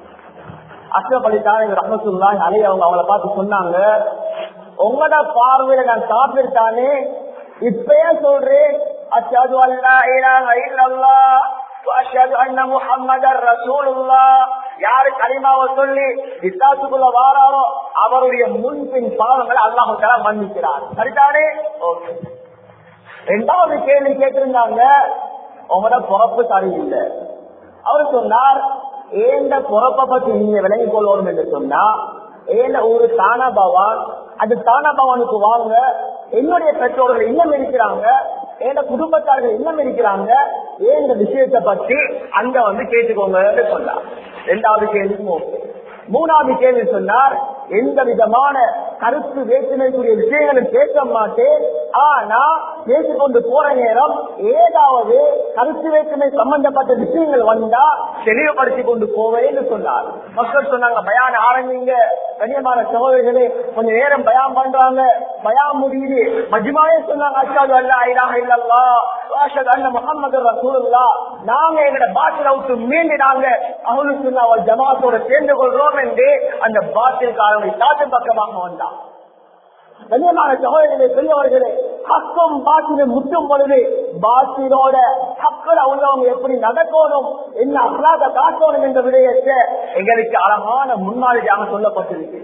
அஸ்ரப் அலித்தான ரஹமத்துல்லா அலைய அவங்க அவங்கள பார்த்து சொன்னாங்க உங்களோட பார்வையில நான் சாப்பிட்டானே இப்பயே சொல்றேன் அச்சது அல்லா இலாஹ இல்லல்லாஹ் அஷது அன்ன முஹம்மதர் ரசூலுல்லாஹ் யாரு கலிமாவை சொல்லி இஸ்லாத்துக்குள்ள வாராரோ அவருடைய முன்பின் பாவங்களை அல்லாஹு தலா மன்னிக்கிறார் சரிதானே ஓகே ரெண்டாவது கேள்வி கேட்டிருந்தாங்க உங்களோட பொறப்பு சரியில்லை அவர் சொன்னார் ஏந்த பொறப்பை பத்தி நீங்க விளங்கி கொள்ளணும் என்று சொன்னா ஏந்த ஒரு தானாபவான் அந்த தானாபவானுக்கு வாங்க என்னுடைய பெற்றோர்கள் இன்னும் இருக்கிறாங்க ஏந்த குடும்பத்தார்கள் இன்னும் இருக்கிறாங்க ஏன் இந்த விஷயத்தை பத்தி அங்க வந்து கேட்டுக்கோங்க சொன்னார் ரெண்டாவது கேள்வி ஓகே மூணாவது கேள்வி சொன்னார் எந்த விதமான கருத்து வேற்றுமைக்குரிய விஷயங்களும் பேச மாட்டேன் ஆனா பேசிக்கொண்டு போற நேரம் ஏதாவது கருத்து வேற்றுமை சம்பந்தப்பட்ட விஷயங்கள் வந்தா தெளிவுபடுத்தி கொண்டு போவேன்னு சொன்னார் மக்கள் சொன்னாங்க பயான ஆரம்பிங்க கண்ணியமான சகோதரிகளே கொஞ்ச நேரம் பயான் பண்றாங்க பயான் முடியுது மஜ்மாவே சொன்னாங்க அச்சாது அல்லா இலாக இல்லல்லா வாஷத் அல்ல முகமது ரசூலுல்லா நாங்க எங்கட பாட்டில விட்டு மீண்டினாங்க அவனுக்கு சொன்ன அவள் ஜமாத்தோட சேர்ந்து கொள்றோம் என்று அந்த பாட்டில் காரனை காட்டு பக்கமாக வந்தான் கண்ணியமான சகோதரர்களே பெரியவர்களே ஹக்கம் பாத்தில முட்டும் பொழுது பாத்திலோட ஹக்கல உள்ளவங்க எப்படி நடக்கணும் என்ன அகலாத காட்டணும் என்ற விடயத்தை எங்களுக்கு அழகான முன்மாதிரியாக சொல்லப்பட்டிருக்கு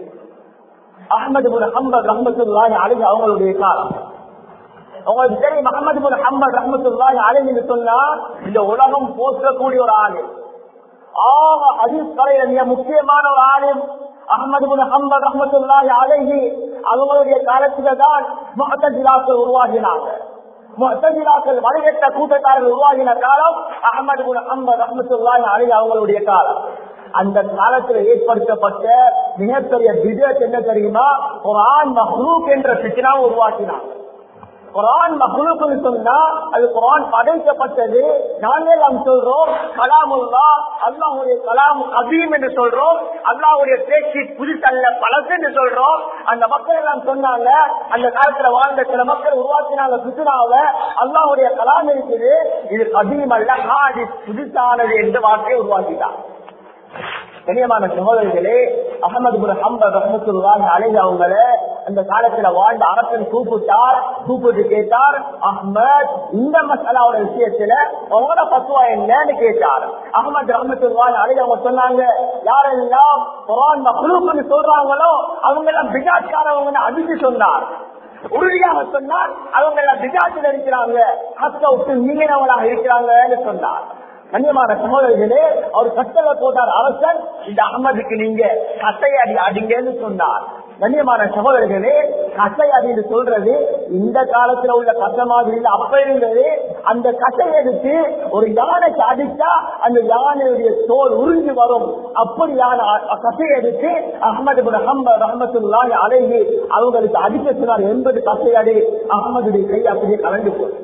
அகமது முன் ஹம்பத் ரஹமத்துல்லாஹி அழகு அவங்களுடைய காலம் உங்களுக்கு தெரியும் அகமது முன் ஹம்பத் ரஹமத்துல்லாஹி அழகு சொன்னா இந்த உலகம் போற்றக்கூடிய ஒரு ஆளு ஆக அதில் கலையில மிக முக்கியமான ஒரு ஆளும் அகமது பின் ஹம்பத் ரஹமத்துல்லாஹி அலைஹி அவங்களுடைய காலத்துல தான் முஹத்தஜிலாக்கள் உருவாகினாங்க முஹத்தஜிலாக்கள் வழிகட்ட கூட்டத்தார்கள் உருவாகின காலம் அகமது பின் ஹம்பத் ரஹமத்துல்லாஹி அலைஹி அவங்களுடைய காலம் அந்த காலத்துல ஏற்படுத்தப்பட்ட மிகப்பெரிய விஜயத் என்ன தெரியுமா ஒரு ஆண் மஹ்ரூக் என்ற சிக்கனாவை உருவாக்கினாங்க குரான் மகளுக்கு சொன்னா அது குரான் படைக்கப்பட்டது நாங்கள் எல்லாம் சொல்றோம் கலாமுல்லா அல்லாஹுடைய கலாம் கபீம் என்று சொல்றோம் அல்லாஹுடைய பேச்சு புதுசல்ல பழசு என்று சொல்றோம் அந்த மக்கள் எல்லாம் சொன்னாங்க அந்த காலத்துல வாழ்ந்த சில மக்கள் உருவாக்கினாங்க சுற்றுலாவை அல்லாஹுடைய கலாம் இருக்குது இது கபீம் அல்ல காதி புதுசானது என்று வார்த்தையை உருவாக்கிட்டான் கண்ணியமான சகோதரிகளே அகமது புர ஹம்பர் ரஹமத்துல்லாஹி அலைஹி அவங்கள அந்த காலத்துல வாழ்ந்த அரசன் கூப்பிட்டார் கூப்பிட்டு கேட்டார் அஹ்மத் இந்த மசாலாவோட விஷயத்துல உங்களோட பத்துவா என்னன்னு கேட்டார் அகமது ரஹமத்துல்லாஹி அலைஹி அவங்க சொன்னாங்க யாரெல்லாம் குரான் மக்ளூக்னு சொல்றாங்களோ அவங்க எல்லாம் பிஜாட்காரவங்க அடிச்சு சொன்னார் உறுதியாக சொன்னார் அவங்க எல்லாம் பிஜாட்டில் இருக்கிறாங்க ஹக்க விட்டு நீங்கினவங்களாக இருக்கிறாங்கன்னு சொன்னார் கண்ணியமான சகோதரர்களே அவர் கட்டளை போட்டார் அரசன் இந்த அகமதுக்கு நீங்க கட்டையை அடி அடிங்கன்னு சொன்னார் கண்ணியமான சகோதரர்களே கசை அப்படின்னு சொல்றது இந்த காலத்துல உள்ள கசை மாதிரி இல்ல அப்ப இருந்தது அந்த கசை எடுத்து ஒரு யானைக்கு அடிச்சா அந்த யானையுடைய தோல் உறிஞ்சு வரும் அப்படியான அ- கசை எடுத்து அகமது பின் ஹம்பர் ரஹமத்துல்லாஹி அலைஹி அவங்களுக்கு அடிக்க சொன்னார் எண்பது கசை அடி அகமதுடைய கை அப்படியே கலந்து போய்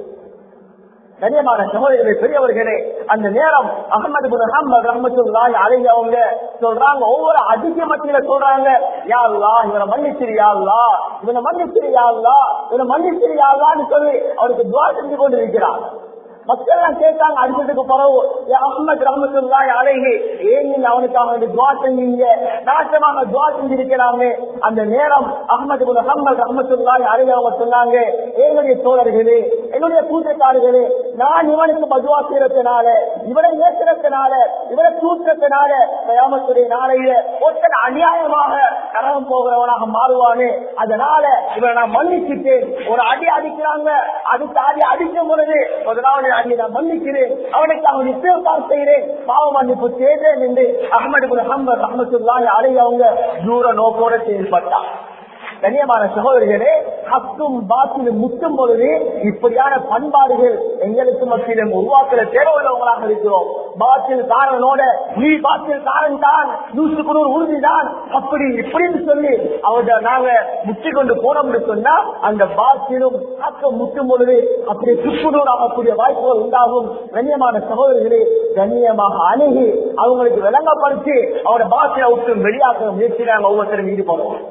கண்ணியமான சகோதரர்களே பெரியவர்களே அந்த நேரம் அகமது பின் ஹம்பர் ரஹமத்துல்லாஹி அலைஹி அவங்க சொல்றாங்க ஒவ்வொரு அதிக மத்தியில சொல்றாங்க யா அல்லாஹ் இவனை மன்னிச்சிரு யா அல்லாஹ் இவனை மன்னிச்சிரு யா அல்லாஹ் இவனை மன்னிச்சிரு யா அல்லாஹ்னு சொல்லி அவருக்கு துவா செஞ்சு கொண்டு இருக்கிறார் மக்கள் எல்லாம் கேட்டாங்க அடிச்சதுக்கு பிறகு யா அஹ்மத் ரஹமத்துல்லாஹி அலைஹி ஏன் நீங்க அவனுக்காக வேண்டி துவா செஞ்சீங்க நாசமாக துவா செஞ்சிருக்கலாமே அந்த நேரம் அஹ்மது பின் ஹம்பர் ரஹமத்துல்லாஹி அலைஹி அவங்க சொன்னாங்க எங்களுடைய தோழர்களே என்னுடைய கூட்டத்தார்களே நான் இவனுக்கு மதுவா செய்யறதுனால இவனை ஏற்றுறதுனால இவனை தூற்றத்தினால கயாமத்துடைய நாளையில ஒருத்தன் அநியாயமாக கரகம் போகிறவனாக மாறுவானே அதனால இவனை நான் மன்னிச்சுட்டேன் ஒரு அடி அடிக்கிறாங்க அடுத்த அடி அடிக்கும் பொழுது முதலாவது அடி நான் மன்னிக்கிறேன் அவனுக்கு அவன் நிச்சயம் செய்கிறேன் பாவ மன்னிப்பு செய்தேன் என்று அகமது குல் ஹம்பர் ரஹமத்துல்லாஹி அலைஹி அவங்க தூர நோக்கோட செயல்பட்டான் கண்ணியமான சகோதரிகளே ஹக்கும் பாத்திலும் முட்டும் பொழுது இப்படியான பண்பாடுகள் எங்களுக்கு மத்தியிலும் உருவாக்குற தேவை உள்ளவங்களாக இருக்கிறோம் பாத்தில் காரனோட நீ பாத்தில் காரன் தான் நூற்றுக்கு நூறு உறுதிதான் அப்படி இப்படின்னு சொல்லி அவர்கிட்ட நாங்க முட்டி கொண்டு போனோம்னு சொன்னா அந்த பாத்திலும் ஹக்கம் முட்டும் பொழுது அப்படி சுக்குநூறு ஆகக்கூடிய வாய்ப்புகள் உண்டாகும் கண்ணியமான சகோதரிகளே கண்ணியமாக அணுகி அவங்களுக்கு விளங்கப்படுத்தி அவரோட பாத்தில விட்டு வெளியாக்க முயற்சியில ஒவ்வொருத்தரும் ஈடுபடுவோம்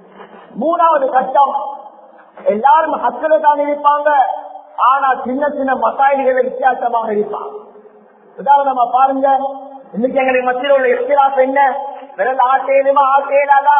மூணாவது கட்டம் எல்லாரும் ஹத்துல தான் இருப்பாங்க ஆனா சின்ன சின்ன மசாயில்கள் வித்தியாசமாக இருப்பாங்க உதாரணமா பாருங்க இன்னைக்கு எங்களுக்கு மத்தியில் உள்ள எத்திராப் என்ன விரல் ஆட்டேலுமா ஆட்டேலாதா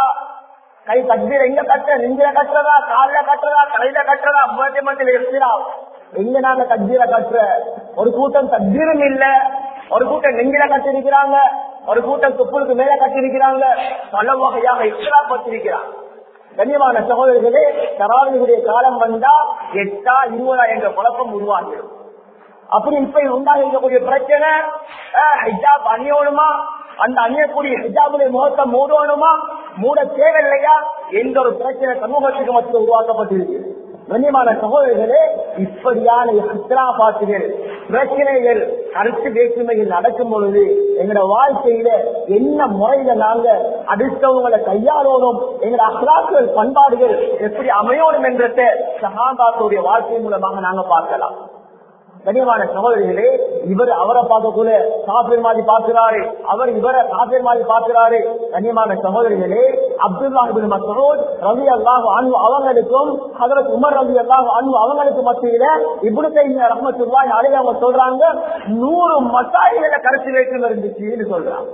கை தக்பீர் எங்க கட்டுற நெஞ்சில கட்டுறதா காலில கட்டுறதா தலையில கட்டுறதா முகத்தை மத்தியில் எத்திரா எங்க நாங்க தக்பீரை கட்டுற ஒரு கூட்டம் தக்பீரும் இல்ல ஒரு கூட்டம் நெஞ்சில கட்டிருக்கிறாங்க ஒரு கூட்டம் துப்புளுக்கு மேல கட்டிருக்கிறாங்க பல வகையாக எத்திரா பட்டிருக்கிறாங்க கண்ணியமான சகோதரர்களே தராவினுடைய காலம் வந்தா எட்டா இருபதா என்ற குழப்பம் உருவாகிடும் அப்படி இப்ப உண்டாக இருக்கக்கூடிய பிரச்சனை அஹ், ஹிஜாப் அணியணுமா அந்த அணியக்கூடிய ஹிஜாபுடைய முகத்தை மூடணுமா மூட தேவையில்லையா எந்த ஒரு பிரச்சனை சமூகத்துக்கு மத்தியில் உருவாக்கப்பட்டிருக்கு கண்ணியமான சகோதரர்களே இப்படியான பாட்டுகள் பிரச்சனைகள் கருத்து வேற்றுமைகள் நடக்கும் பொழுது எங்களோட வாழ்க்கையில என்ன முறையில நாங்க அடுத்தவங்களை கையாளணும் எங்களோட அகலாக்குகள் பண்பாடுகள் எப்படி அமையணும் என்றத சகாபாத்துடைய வாழ்க்கை மூலமாக நாங்க பார்க்கலாம் கனியமான சகோதரிகளே இவர் அவரை பார்க்கக்குள்ள காபீர் மாதிரி பார்க்கிறாரு அவர் இவரை காபீர் மாதிரி பார்க்கிறாரு கண்ணியமான சகோதரிகளே அப்துல்லாஹிபின் மசூத் ரவி அல்லாஹ் அன்பு அவங்களுக்கும் ஹதரத் உமர் ரவி அல்லாஹ் அன்பு அவங்களுக்கு மத்தியில இப்படி செய்ய ரஹமத்துல்லாஹி அலைஹி அவங்க சொல்றாங்க நூறு மசாயிகளை கருத்து வேற்றுமை இருந்துச்சுன்னு சொல்றாங்க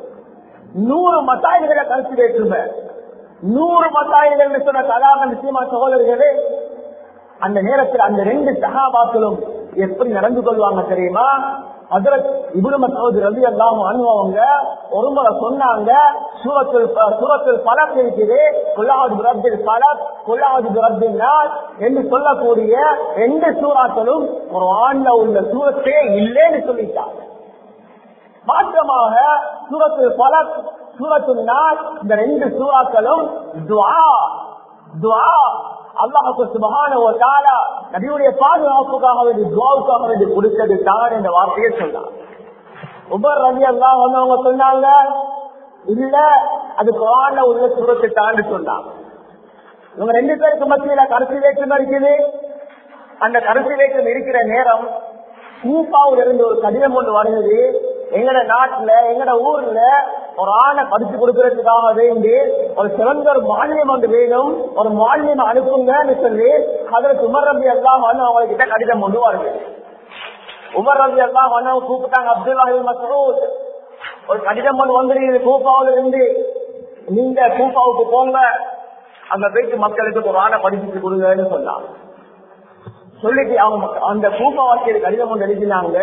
நூறு மசாயிகளை கருத்து வேற்றுமை நூறு மசாயிகள் சொன்ன கலாக நிச்சயமா சகோதரிகளே அந்த நேரத்தில் அந்த ரெண்டு சகாபாக்களும் எப்படி நடந்து கொள்வாங்க தெரியுமா ஹஜரத் இப்னு மசூத் ரவி அல்லாஹ் அனுபவங்க ஒரு முறை சொன்னாங்க சூரத்தில் சூரத்தில் பலக் இருக்குது குல்லாவது பிரபில் பலக் குல்லாவது பிரபில் நாள் என்று சொல்லக்கூடிய ரெண்டு சூறாக்களும் ஒரு ஆண்ல உள்ள சூரத்தே இல்லைன்னு சொல்லிட்டாங்க மாற்றமாக சூரத்து பலக் சூரத்து நாள் இந்த ரெண்டு சூறாக்களும் துவா துவா அல்லாஹுக்கு சுபகான ஒரு தாலா நபியுடைய பாதுகாப்புக்காக வேண்டி துவாவுக்காக வேண்டி கொடுத்தது தான் இந்த வார்த்தையை சொன்னார் உபர் ரவி அல்லாஹ் வந்து அவங்க சொன்னாங்க இல்ல அது குரான்ல உள்ள சூரத்தை தாண்டி சொன்னாங்க இவங்க ரெண்டு பேருக்கு மத்தியில கருத்து வேற்றுமை இருக்குது அந்த கருத்து வேற்றுமை இருக்கிற நேரம் கூப்பாவுல இருந்து ஒரு கடிதம் ஒன்று வருகிறது எங்கட நாட்டுல எங்கட ஊர்ல ஒரு ஆணை படிச்சு கொடுக்கறதுக்காக வேண்டி ஒரு சிறந்த ஒரு மானியம் ஒன்று வேணும் ஒரு மானியம் அனுப்புங்கன்னு சொல்லி அதுல உமர் ரபி எல்லாம் வந்து அவங்க கிட்ட கடிதம் கொண்டு வருது உமர் ரபி எல்லாம் வந்து அவங்க கூப்பிட்டாங்க அப்துல்லா மசூத் ஒரு கடிதம் ஒன்று வந்து கூப்பாவுல இருந்து நீங்க கூப்பாவுக்கு போங்க அங்க போயிட்டு மக்களுக்கு ஒரு ஆணை படிச்சு கொடுங்கன்னு சொன்னாங்க சொல்லிட்டு அவங்க அந்த கூப்பாவாசியர் கடிதம் ஒன்று எழுதினாங்க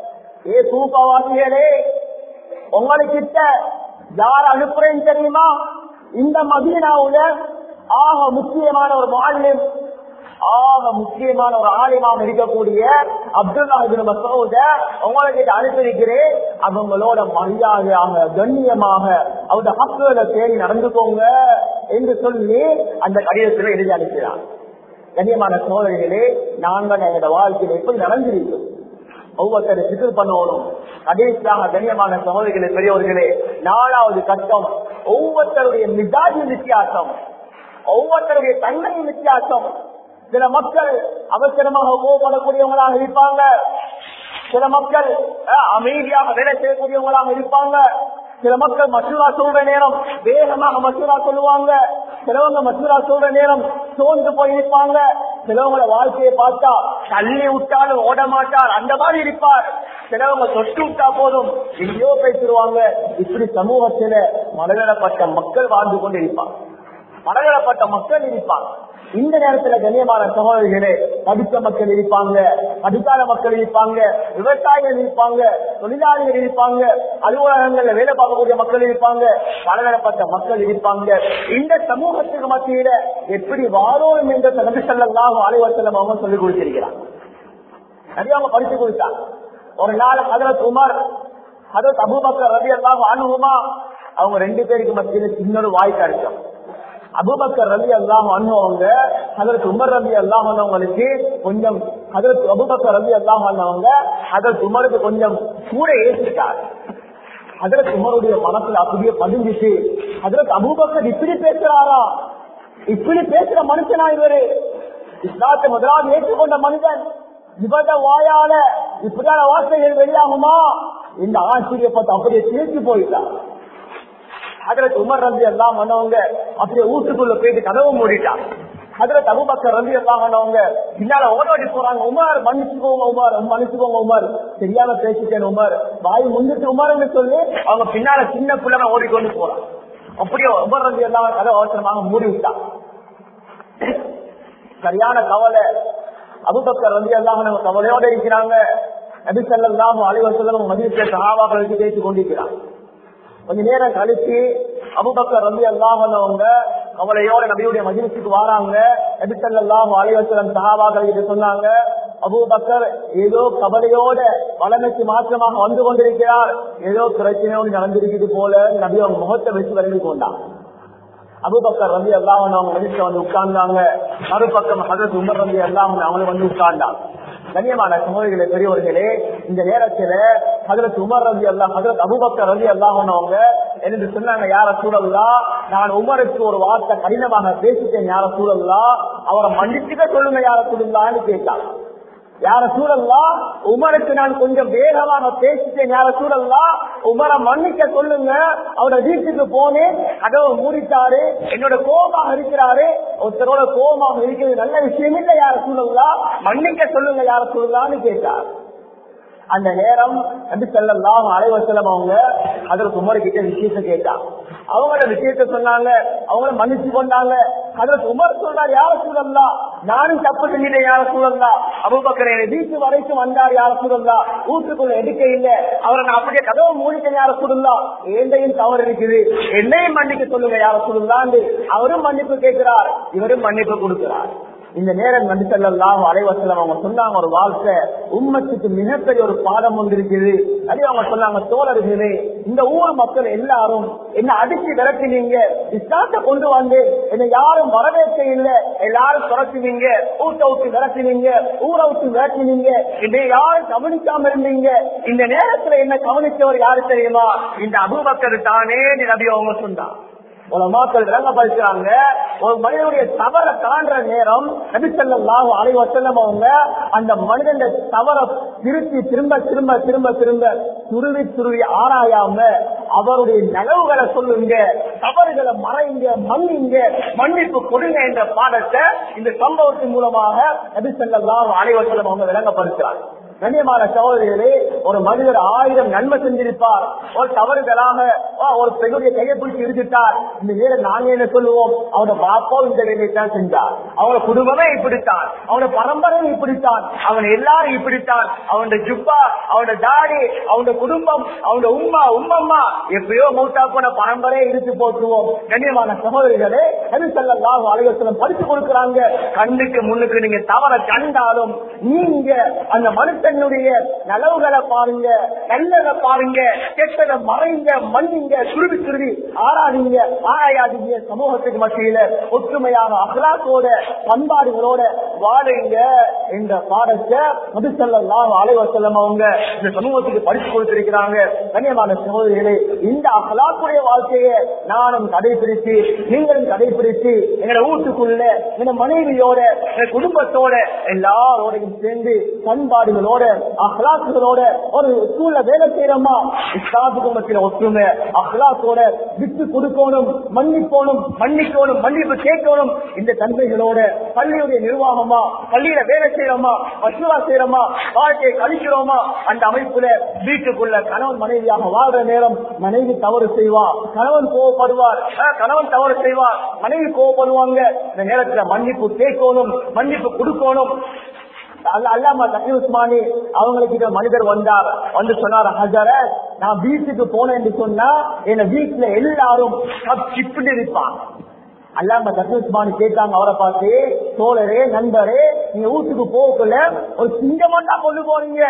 ஏ கூப்பாவாசியரே உங்களுக்கிட்ட யார் அனுப்புறேன்னு தெரியுமா இந்த மதீனாவுல ஆக முக்கியமான ஒரு மாநிலம் ஆக முக்கியமான ஒரு ஆலிமாம் இருக்கக்கூடிய அப்துல்லா மசோத உங்களுக்கு அனுப்பியிருக்கிறேன் அவங்களோட மரியாதையாக கண்ணியமாக அவருடைய ஹக்குகளை தேடி நடந்துக்கோங்க என்று சொல்லி அந்த கடிதத்தில் எழுதி அனுப்பினார் கண்ணியமான சோதனைகளே நாங்கள் எங்களோட வாழ்க்கையில் எப்படி நடந்திருக்கிறோம் ஒவ்வொருத்தர் சிக்கல் பண்ணணும் கடைசியாக கண்ணியமான சகோதரிகளே பெரியவர்களே நாலாவது கட்டம் ஒவ்வொருத்தருடைய மிதாஜி வித்தியாசம் ஒவ்வொருத்தருடைய தன்மையின் வித்தியாசம் சில மக்கள் அவசரமாக கோபப்படக்கூடியவங்களாக இருப்பாங்க சில மக்கள் அஹ், அமைதியாக வேலை செய்யக்கூடியவங்களாக இருப்பாங்க சில மக்கள் மசூரா சொல்ற நேரம் வேகமாக மசூரா சொல்லுவாங்க சிலவங்க மசூரா சொல்ற நேரம் சோர்ந்து போய் இருப்பாங்க சிலவங்கள வாழ்க்கையை பார்த்தா தள்ளி விட்டாலும் ஓட மாட்டார் அந்த மாதிரி இருப்பார் சிலவங்க தொட்டு விட்டா போதும் எங்கேயோ பேசிடுவாங்க இப்படி சமூகத்தில மனதிடப்பட்ட மக்கள் வாழ்ந்து கொண்டு இருப்பாங்க மனதிடப்பட்ட மக்கள் இருப்பாங்க இந்த நேரத்துல கண்ணியமான சகோதரிகளே படித்த மக்கள் இருப்பாங்க படிக்காத மக்கள் இருப்பாங்க விவசாயிகள் இருப்பாங்க தொழிலாளிகள் இருப்பாங்க அலுவலகங்கள்ல வேலை பார்க்கக்கூடிய மக்கள் இருப்பாங்க பலதரப்பட்ட மக்கள் இருப்பாங்க இந்த சமூகத்துக்கு மத்தியில எப்படி வாழணும் என்ற நபி ஸல்லல்லாஹு அலைஹி வஸல்லம் அவங்க சொல்லிக் கொடுத்திருக்கிறார் நிறைய அவங்க படிச்சு கொடுத்தாங்க ஒரு நாள் ஹதரத் உமர் ஹதரத் அபூபக்கர் ரவி அல்லாஹ் அனுகுமா அவங்க ரெண்டு பேருக்கு மத்தியில சின்ன ஒரு வாய் கிடைக்கும் அபுபக்கர் ரவி அல்லாஹ் அண்ணவங்க அதற்கு உமர் ரவி அல்லாஹ் அண்ணவங்களுக்கு கொஞ்சம் அதற்கு அபுபக்கர் ரவி அல்லாஹ் அண்ணவங்க அதற்கு உமருக்கு கொஞ்சம் கூட ஏற்றிட்டார் அதற்கு உமருடைய மனசுல அப்படியே பதிஞ்சிச்சு அதற்கு அபுபக்கர் இப்படி பேசுறாரா இப்படி பேசுற மனுஷனா இவரு இஸ்லாத்தை முதலாவது ஏற்றுக்கொண்ட மனிதன் இவத வாயால இப்படியான வார்த்தைகள் வெளியாகுமா இந்த ஆச்சரியப்பட்டு அப்படியே திருச்சி போயிட்டார் அதற்கு உமர் ரந்தி எல்லாம் வந்தவங்க அப்படியே வீட்டுக்குள்ள போயிட்டு கதவு மூடிட்டான் அதுல தபுபக்கர் ரந்தி எல்லாம் வந்தவங்க பின்னால ஓடோடி போறாங்க உமர் மன்னிச்சுக்கோங்க உமர் மன்னிச்சுக்கோங்க உமர் தெரியாம பேசிட்டேன் உமர் வாய் முன்னிட்டு உமர்னு சொல்லி அவங்க பின்னால சின்ன பிள்ளை ஓடிக்கொண்டு போறான் அப்படியே உமர் ரந்தி எல்லாம் கதவு அவசரமாக மூடி விட்டான் சரியான கவலை அபுபக்கர் ரந்தி எல்லாம் நம்ம கவலையோட இருக்கிறாங்க நபி ஸல்லல்லாஹு அலைஹி வஸல்லம் மதியத்தை சஹாபாக்களுக்கு பேசிக் கொண்டிருக்கிறாங்க கொஞ்ச நேரம் கழிச்சு அபுபக்கர் ரவி அல்லாஹனவங்க கவலையோட நபியுடைய மகிழ்ச்சிக்கு வராங்க நபிசல்லாஹு அலைவசலம் சஹாபாக்கள் கிட்ட சொன்னாங்க அபூபக்கர் ஏதோ கவலையோட வளமைக்கு மாற்றமாக வந்து கொண்டிருக்கிறார் ஏதோ பிரச்சனையோடு நடந்திருக்குது போல நபி அவங்க முகத்தை வச்சு விரவி கொண்டான் அபுபக்கர் ரவி அல்லாஹன் அவங்க மனுஷன் வந்து உட்கார்ந்தாங்க மறுபக்கம் ஹதரத் உமர் ரவி அல்லாஹன் அவங்களும் வந்து உட்கார்ந்தாங்க கண்ணியமான சகோதரிகளே பெரியவர்களே இந்த நேரத்துல ஹதரத் உமர் ரவி அல்லா ஹதரத் அபுபக்கர் ரவி அல்லாஹனவங்க என்று சொன்னாங்க யார சூழல்லா நான் உமருக்கு ஒரு வார்த்தை கடினமாக பேசிட்டேன் யார சூழல்லா அவரை மன்னிச்சுக்க சொல்லுங்க யார சூழல்லான்னு கேட்டாங்க யார சூழல்லா உமருக்கு நான் கொஞ்சம் வேகமாக பேசிட்டேன் யார சூழல்லா உமரை மன்னிக்க சொல்லுங்க அவரோட வீட்டுக்கு போனேன் கதவை மூடிட்டாரு என்னோட கோபமாக இருக்கிறாரு ஒருத்தரோட கோபமாக இருக்கிறது நல்ல விஷயம் இல்லை யார சூழல்லா மன்னிக்க சொல்லுங்க யார சூழலான்னு கேட்டார் அந்த நேரம் நபி ஸல்லல்லாஹு அலைஹி வஸல்லம் அவங்க ஹஜ்ரத் உமர் கிட்ட விஷயத்தை கேட்டாங்க அவங்கள விஷயத்த சொன்னாங்க அவங்கள மன்னிச்சு கொண்டாங்க ஹஜ்ரத் உமர் சொல்றார் யார சூழல்லா நானும் தப்பு செஞ்சிட்டேன் யார சூழல்லா அபூபக்கர் என்னை வீட்டு வரைக்கும் வந்தார் யார சூழல்லா வீட்டுக்குள்ள எடுக்க இல்ல அவரை நான் அப்படியே கதவை மூடிட்டேன் யார சூழல்லா ஏண்டையும் தவறு இருக்குது என்னையும் மன்னிக்க சொல்லுங்க யார சூழல்லான்னு அவரும் மன்னிப்பு கேட்கிறார் இவரும் மன்னிப்பு கொடுக்கிறார் இந்த நேரம் நபி ஸல்லல்லாஹு அலைஹி வஸல்லம் அவங்க சொன்னாங்க ஒரு வாழ்க்கை உம்மத்துக்கு மிகப்பெரிய ஒரு பாடம் ஒன்று இருக்குது அதே அவங்க சொன்னாங்க தோழர்களே இந்த ஊர் மக்கள் எல்லாரும் என்ன அடிச்சு விரட்டினீங்க இஸ்லாத்தை கொண்டு வந்து என்ன யாரும் வரவேற்க இல்லை எல்லாரும் துரத்தினீங்க ஊட்ட விட்டு விரட்டினீங்க ஊரை விட்டு விரட்டினீங்க இதை யாரும் கவனிக்காம இருந்தீங்க இந்த நேரத்துல என்ன கவனிச்சவர் யாரு தெரியுமா இந்த அபூபக்கர் தானே நபி அவங்க சொன்னாங்க உலமாக்கள் விளங்கப்படுத்துறாங்க ஒரு மனிதனுடைய தவற தாண்டுற நேரம் நபிசல்லாஹு அலைவசல்லம் அவங்க அந்த மனிதன் தவற திருப்பி திரும்ப திரும்ப திரும்ப திரும்ப துருவி துருவி ஆராயாம அவருடைய நலவுகளை சொல்லுங்க தவறுகளை மறைங்க மன்னிங்க மன்னிப்பு கொடுங்க என்ற பாடத்தை இந்த சம்பவத்தின் மூலமாக நபிசல்லாஹு அலைவசல்லம் அவங்க விளங்கப்படுத்துறாங்க கண்ணியமான சகோதரிகளே ஒரு மனிதர் ஆயிரம் நன்மை செஞ்சிருப்பார் ஒரு தவறுதலாக ஆ, ஒரு பெண்ணுடைய கையை பிடிச்சி இருந்துட்டார் இந்த நேரம் நாங்க என்ன சொல்லுவோம் அவனோட பாப்போ இந்த வேலையை தான் செஞ்சார் அவனோட குடும்பமே இப்படித்தான் அவனோட பரம்பரை இப்படித்தான் அவன் எல்லாரும் இப்படித்தான் அவனோட ஜுப்பா அவனோட தாடி அவனோட குடும்பம் அவனோட உம்மா உம்மம்மா எப்பயோ மூத்தா போன பரம்பரையை இழுத்து போட்டுருவோம் கண்ணியமான சகோதரிகளே நபிசல்லாஹு அலைவசலம் படிச்சு கொடுக்குறாங்க கண்ணுக்கு முன்னுக்கு நீங்க தவற கண்டாலும் நீங்க அந்த மனுஷனுடைய நலவுகளை பாருங்க நல்லதை பாருங்க கெட்டதை மறைங்க மன்னிங்க சுருவி சுருவி ஆராதிங்க ஆராயாதீங்க சமூகத்துக்கு மத்தியில ஒற்றுமையான அகலாத்தோட பண்பாடுகளோட வாழுங்க என்ற பாடத்தை நபிசல்லாஹு அலைவசல்லம் அவங்க இந்த சமூகத்துக்கு படிச்சு கொடுத்திருக்கிறாங்க கண்ணியமான சகோதரிகளே இந்த அகலாக்குடைய வாழ்க்கையை நானும் கடைபிடித்து நீங்களும் கடைபிடித்து எங்க வீட்டுக்குள்ள எங்க மனைவியோட எங்க குடும்பத்தோட எல்லாரோடையும் சேர்ந்து பண்பாடுகளோட அகலாக்குகளோட ஒரு ஸ்கூல்ல வேலை செய்யறோமா இஸ்லாத்து குடும்பத்தில ஒற்றுமை அகலாத்தோட விட்டு கொடுக்கணும் மன்னிக்கணும் மன்னிக்கணும் மன்னிப்பு கேட்கணும் இந்த தன்மைகளோட பள்ளியுடைய நிர்வாகமா பள்ளியில வேலை செய்யறோமா மசூரா செய்யறோமா வாழ்க்கையை கழிக்கிறோமா அந்த அமைப்புல வீட்டுக்குள்ள கணவன் மனைவியாக வாழ்ற நேரம் மனைவி தவறு செய்வா கணவன் கோவப்படுவார் அஹ், கணவன் தவறு செய்வார் மனைவி கோவப்படுவாங்க இந்த நேரத்துல மன்னிப்பு கேட்கணும் மன்னிப்பு கொடுக்கணும் அல்ல- அல்லாமா தகி உஸ்மானி அவங்களுக்கு மனிதர் வந்தார் வந்து சொன்னார் ஹஜர நான் வீட்டுக்கு போனேன் என்று சொன்னா என்ன வீட்டுல எல்லாரும் சிப்பிட்டு இருப்பாங்க அல்லாம தகுஸ்மானி கேட்டாங்க அவரை பார்த்து தோழரே நண்பரே நீங்க வீட்டுக்கு போகக்குள்ள ஒரு சிங்கமண்டா கொண்டு போறீங்க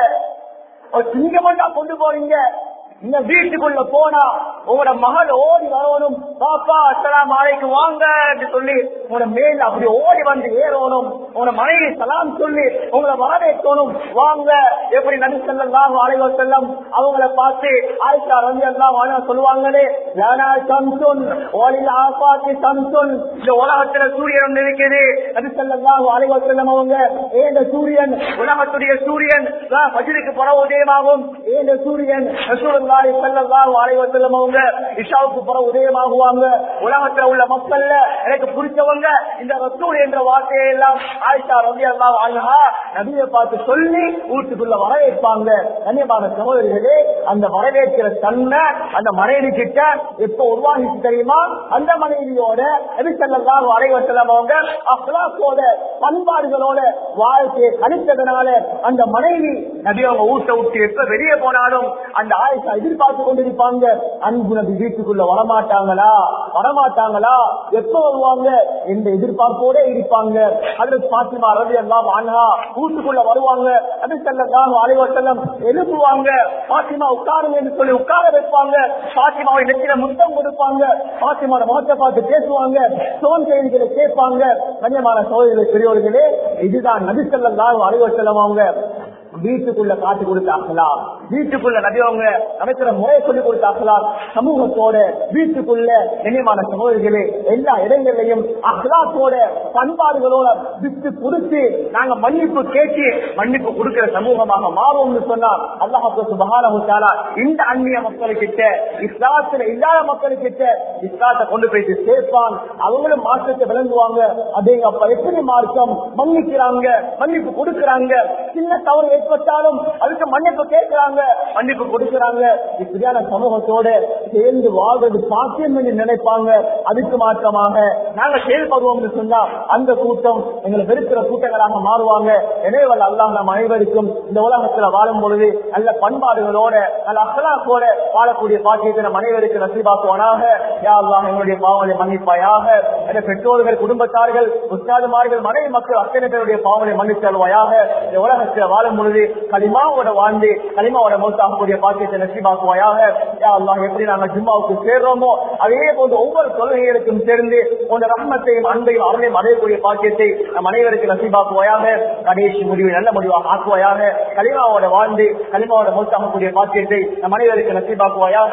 ஒரு சிங்கமண்டா கொண்டு போறீங்க இந்த வீட்டுக்குள்ள போனா உங்களோட மகள் ஓடி வரணும் பாப்பா அஸ்லாம் நாளைக்கு வாங்க என்று சொல்லி உங்களோட மேல் அப்படி ஓடி வந்து ஏறணும் உங்களோட மனைவி சலாம் சொல்லி உங்களை வரவேற்கணும் வாங்க எப்படி நபி செல்லம் அலைவர் செல்லம் அவங்கள பார்த்து ஆயிஷா ரவி எல்லாம் சொல்லுவாங்களே யானா சம்சுன் ஓலில் ஆபாத்தி சம்சுன் இந்த உலகத்துல சூரியன் ஒன்று இருக்குது நபி செல்லம் அலைவர் செல்லம் அவங்க ஏந்த சூரியன் உலகத்துடைய சூரியன் நான் பஜ்ருக்கு புற உதயமாகும் ஏந்த சூரியன் ரசூலுல்லாஹி ஸல்லல்லாஹு அலைஹி வஸல்லம் அவங்க இஷாவுக்கு புற உதயமாகுவாங்க உலகத்துல உள்ள மக்கள்ல எனக்கு பிடிச்சவங்க இந்த ரசூல் என்ற வார்த்தையை எல்லாம் ஆயிஷா ரலியல்லாஹு அன்ஹா நபியை பார்த்து சொல்லி வீட்டுக்குள்ள வரவேற்பாங்க கண்ணியமான சகோதரிகளே அந்த வரவேற்கிற தன்மை அந்த மனைவி கிட்ட எப்ப உருவாகிச்சு தெரியுமா அந்த மனைவியோட நபி ஸல்லல்லாஹு அலைஹி வஸல்லம் அவங்க அஹ்லாக்கோட பண்பாடுகளோட வாழ்க்கையை கணித்ததனால அந்த மனைவி நபி அவங்க ஊட்ட விட்டு எப்ப வெளியே போனாலும் அந்த ஆயுஷா எதிர்பார்த்து கொண்டிருப்பாங்க அன்பு நபி வீட்டுக்குள்ள வரமாட்டாங்களா வரமாட்டாங்களா எப்ப வருவாங்க என்ற எதிர்பார்ப்போட இருப்பாங்க அதுல பாத்திமா ரவி எல்லாம் வாங்க வீட்டுக்குள்ள வருவாங்க அது செல்லாம் அலைவசல்லம் எழுப்புவாங்க பாத்திமா உட்காருங்க என்று சொல்லி உட்கார வைப்பாங்க பாத்திமாவை நெத்தில முத்தம் கொடுப்பாங்க பாத்திமாவோட முகத்தை பார்த்து பேசுவாங்க சோன் செய்திகளை கேட்பாங்க கண்ணியமான சோதரிகளை பெரியவர்களே இதுதான் நபி செல்லாம் அலைவசல்லம் அவங்க வீட்டுக்குள்ள காட்டி கொடுத்தாக்கலாம் வீட்டுக்குள்ள நபியவங்க அமைக்கிற முறையை சொல்லி கொடுத்தாக்கலாம் சமூகத்தோட வீட்டுக்குள்ள கண்ணியமான சகோதரிகளே எல்லா இடங்களையும் அஹ்லாத்தோட பண்பாடுகளோட விட்டு கொடுத்து நாங்க மன்னிப்பு கேட்டு மன்னிப்பு கொடுக்கிற சமூகமாக மாறுவோம்னு சொன்னால் அல்லாஹு சுபஹானஹு தஆலா இந்த அந்நிய மக்களுக்கிட்ட இஸ்லாத்துல இல்லாத மக்களுக்கிட்ட இஸ்லாத்தை கொண்டு போயிட்டு சேர்ப்பான் அவங்களும் மாற்றத்தை விளங்குவாங்க அப்படிங்க அப்ப எப்படி மார்க்கம் மன்னிக்கிறாங்க மன்னிப்பு கொடுக்கறாங்க சின்ன தவறு ஏற்பட்டாலும் அதுக்கு மன்னிப்பு கேட்கிறாங்க மன்னிப்பு கொடுக்கறாங்க இப்படியான சமூகத்தோட சேர்ந்து வாழ்றது சாத்தியம் என்று நினைப்பாங்க அதுக்கு மாற்றமாக நாங்க செயல்படுவோம்னு சொன்னா அந்த கூட்டம் எங்களை வெறுக்கிற கூட்டங்களாக மாறுவாங்க எனவே வல்ல அல்லாஹ் நம் அனைவருக்கும் இந்த உலகத்துல வாழும் பொழுது நல்ல பண்பாடுகளோட நல்ல அகலாக்கோட வாழக்கூடிய பாக்கியத்தை நம் அனைவருக்கு நசீபாக்குவானாக யா அல்லாஹ் எங்களுடைய பாவங்களை மன்னிப்பாயாக என்ற பெற்றோர்கள் குடும்பத்தார்கள் உஸ்தாதுமார்கள் மனைவி மக்கள் அத்தனை பேருடைய பாவங்களை மன்னித்தல்வாயாக இந்த உலகத்தில் வாழும் பொழுது களிமாவோட வாழ்ந்து களிமாவோட மௌத்தாகக்கூடிய பாக்கியத்தை நசீபாக்குவாயாக யா அல்லாஹ் எப்படி நாங்கள் ஜும்மாவுக்கு சேர்றோமோ அதே போன்று ஒவ்வொரு தொழுகைகளுக்கும் சேர்ந்து உன் ரஹ்மத்தையும் அன்பையும் அவர்களையும் அடையக்கூடிய பாக்கியத்தை நம் அனைவருக்கு நசீபாக்குவாயாக கடைசி முடிவு நல்ல முடிவாக ஆக்குவாயாக களிமாவோட வாழ்ந்து களிமாவோட மௌத்தாகக்கூடிய பாக்கியத்தை நம் அனைவருக்கு நசீபாக்குவாயாக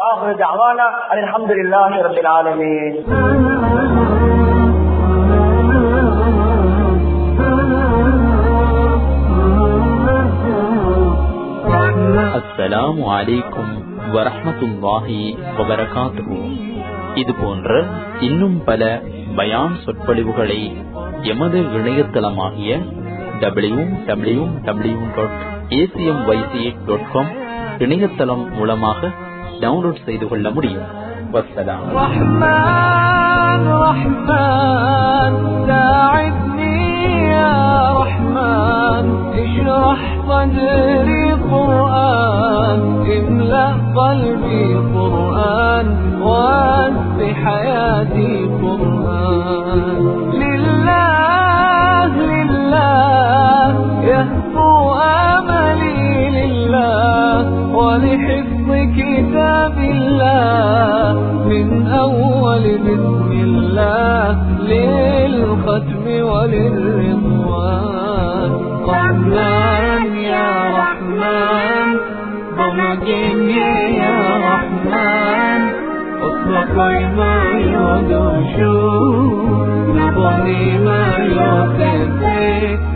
அவானா அலமதுல்லாஹி ரபில் ஆலமீன் அஸ்ஸலாமு அலைக்கும் வரஹ்மத்துல்லாஹி வபரகாத்துஹு இது போன்ற இன்னும் பல பயான் சொற்பொழிவுகளை எமது இணையதளமாகிய W W W dot ACM YC dot com இணையதளம் மூலமாக டவுன்லோட் செய்து கொள்ள முடியும் வசலாம் رحمن رحمن ساعدني يا رحمن اشرح صدري قرآن املأ قلبي قرآن واسع حياتي قرآن لله لله يهفو املي لله ولحفظ كتاب الله من أول بسم الله للختم وللرضوان رحمن يا رحمن ضمجني يا رحمن اطلق ما يدوشو نبني ما يوسف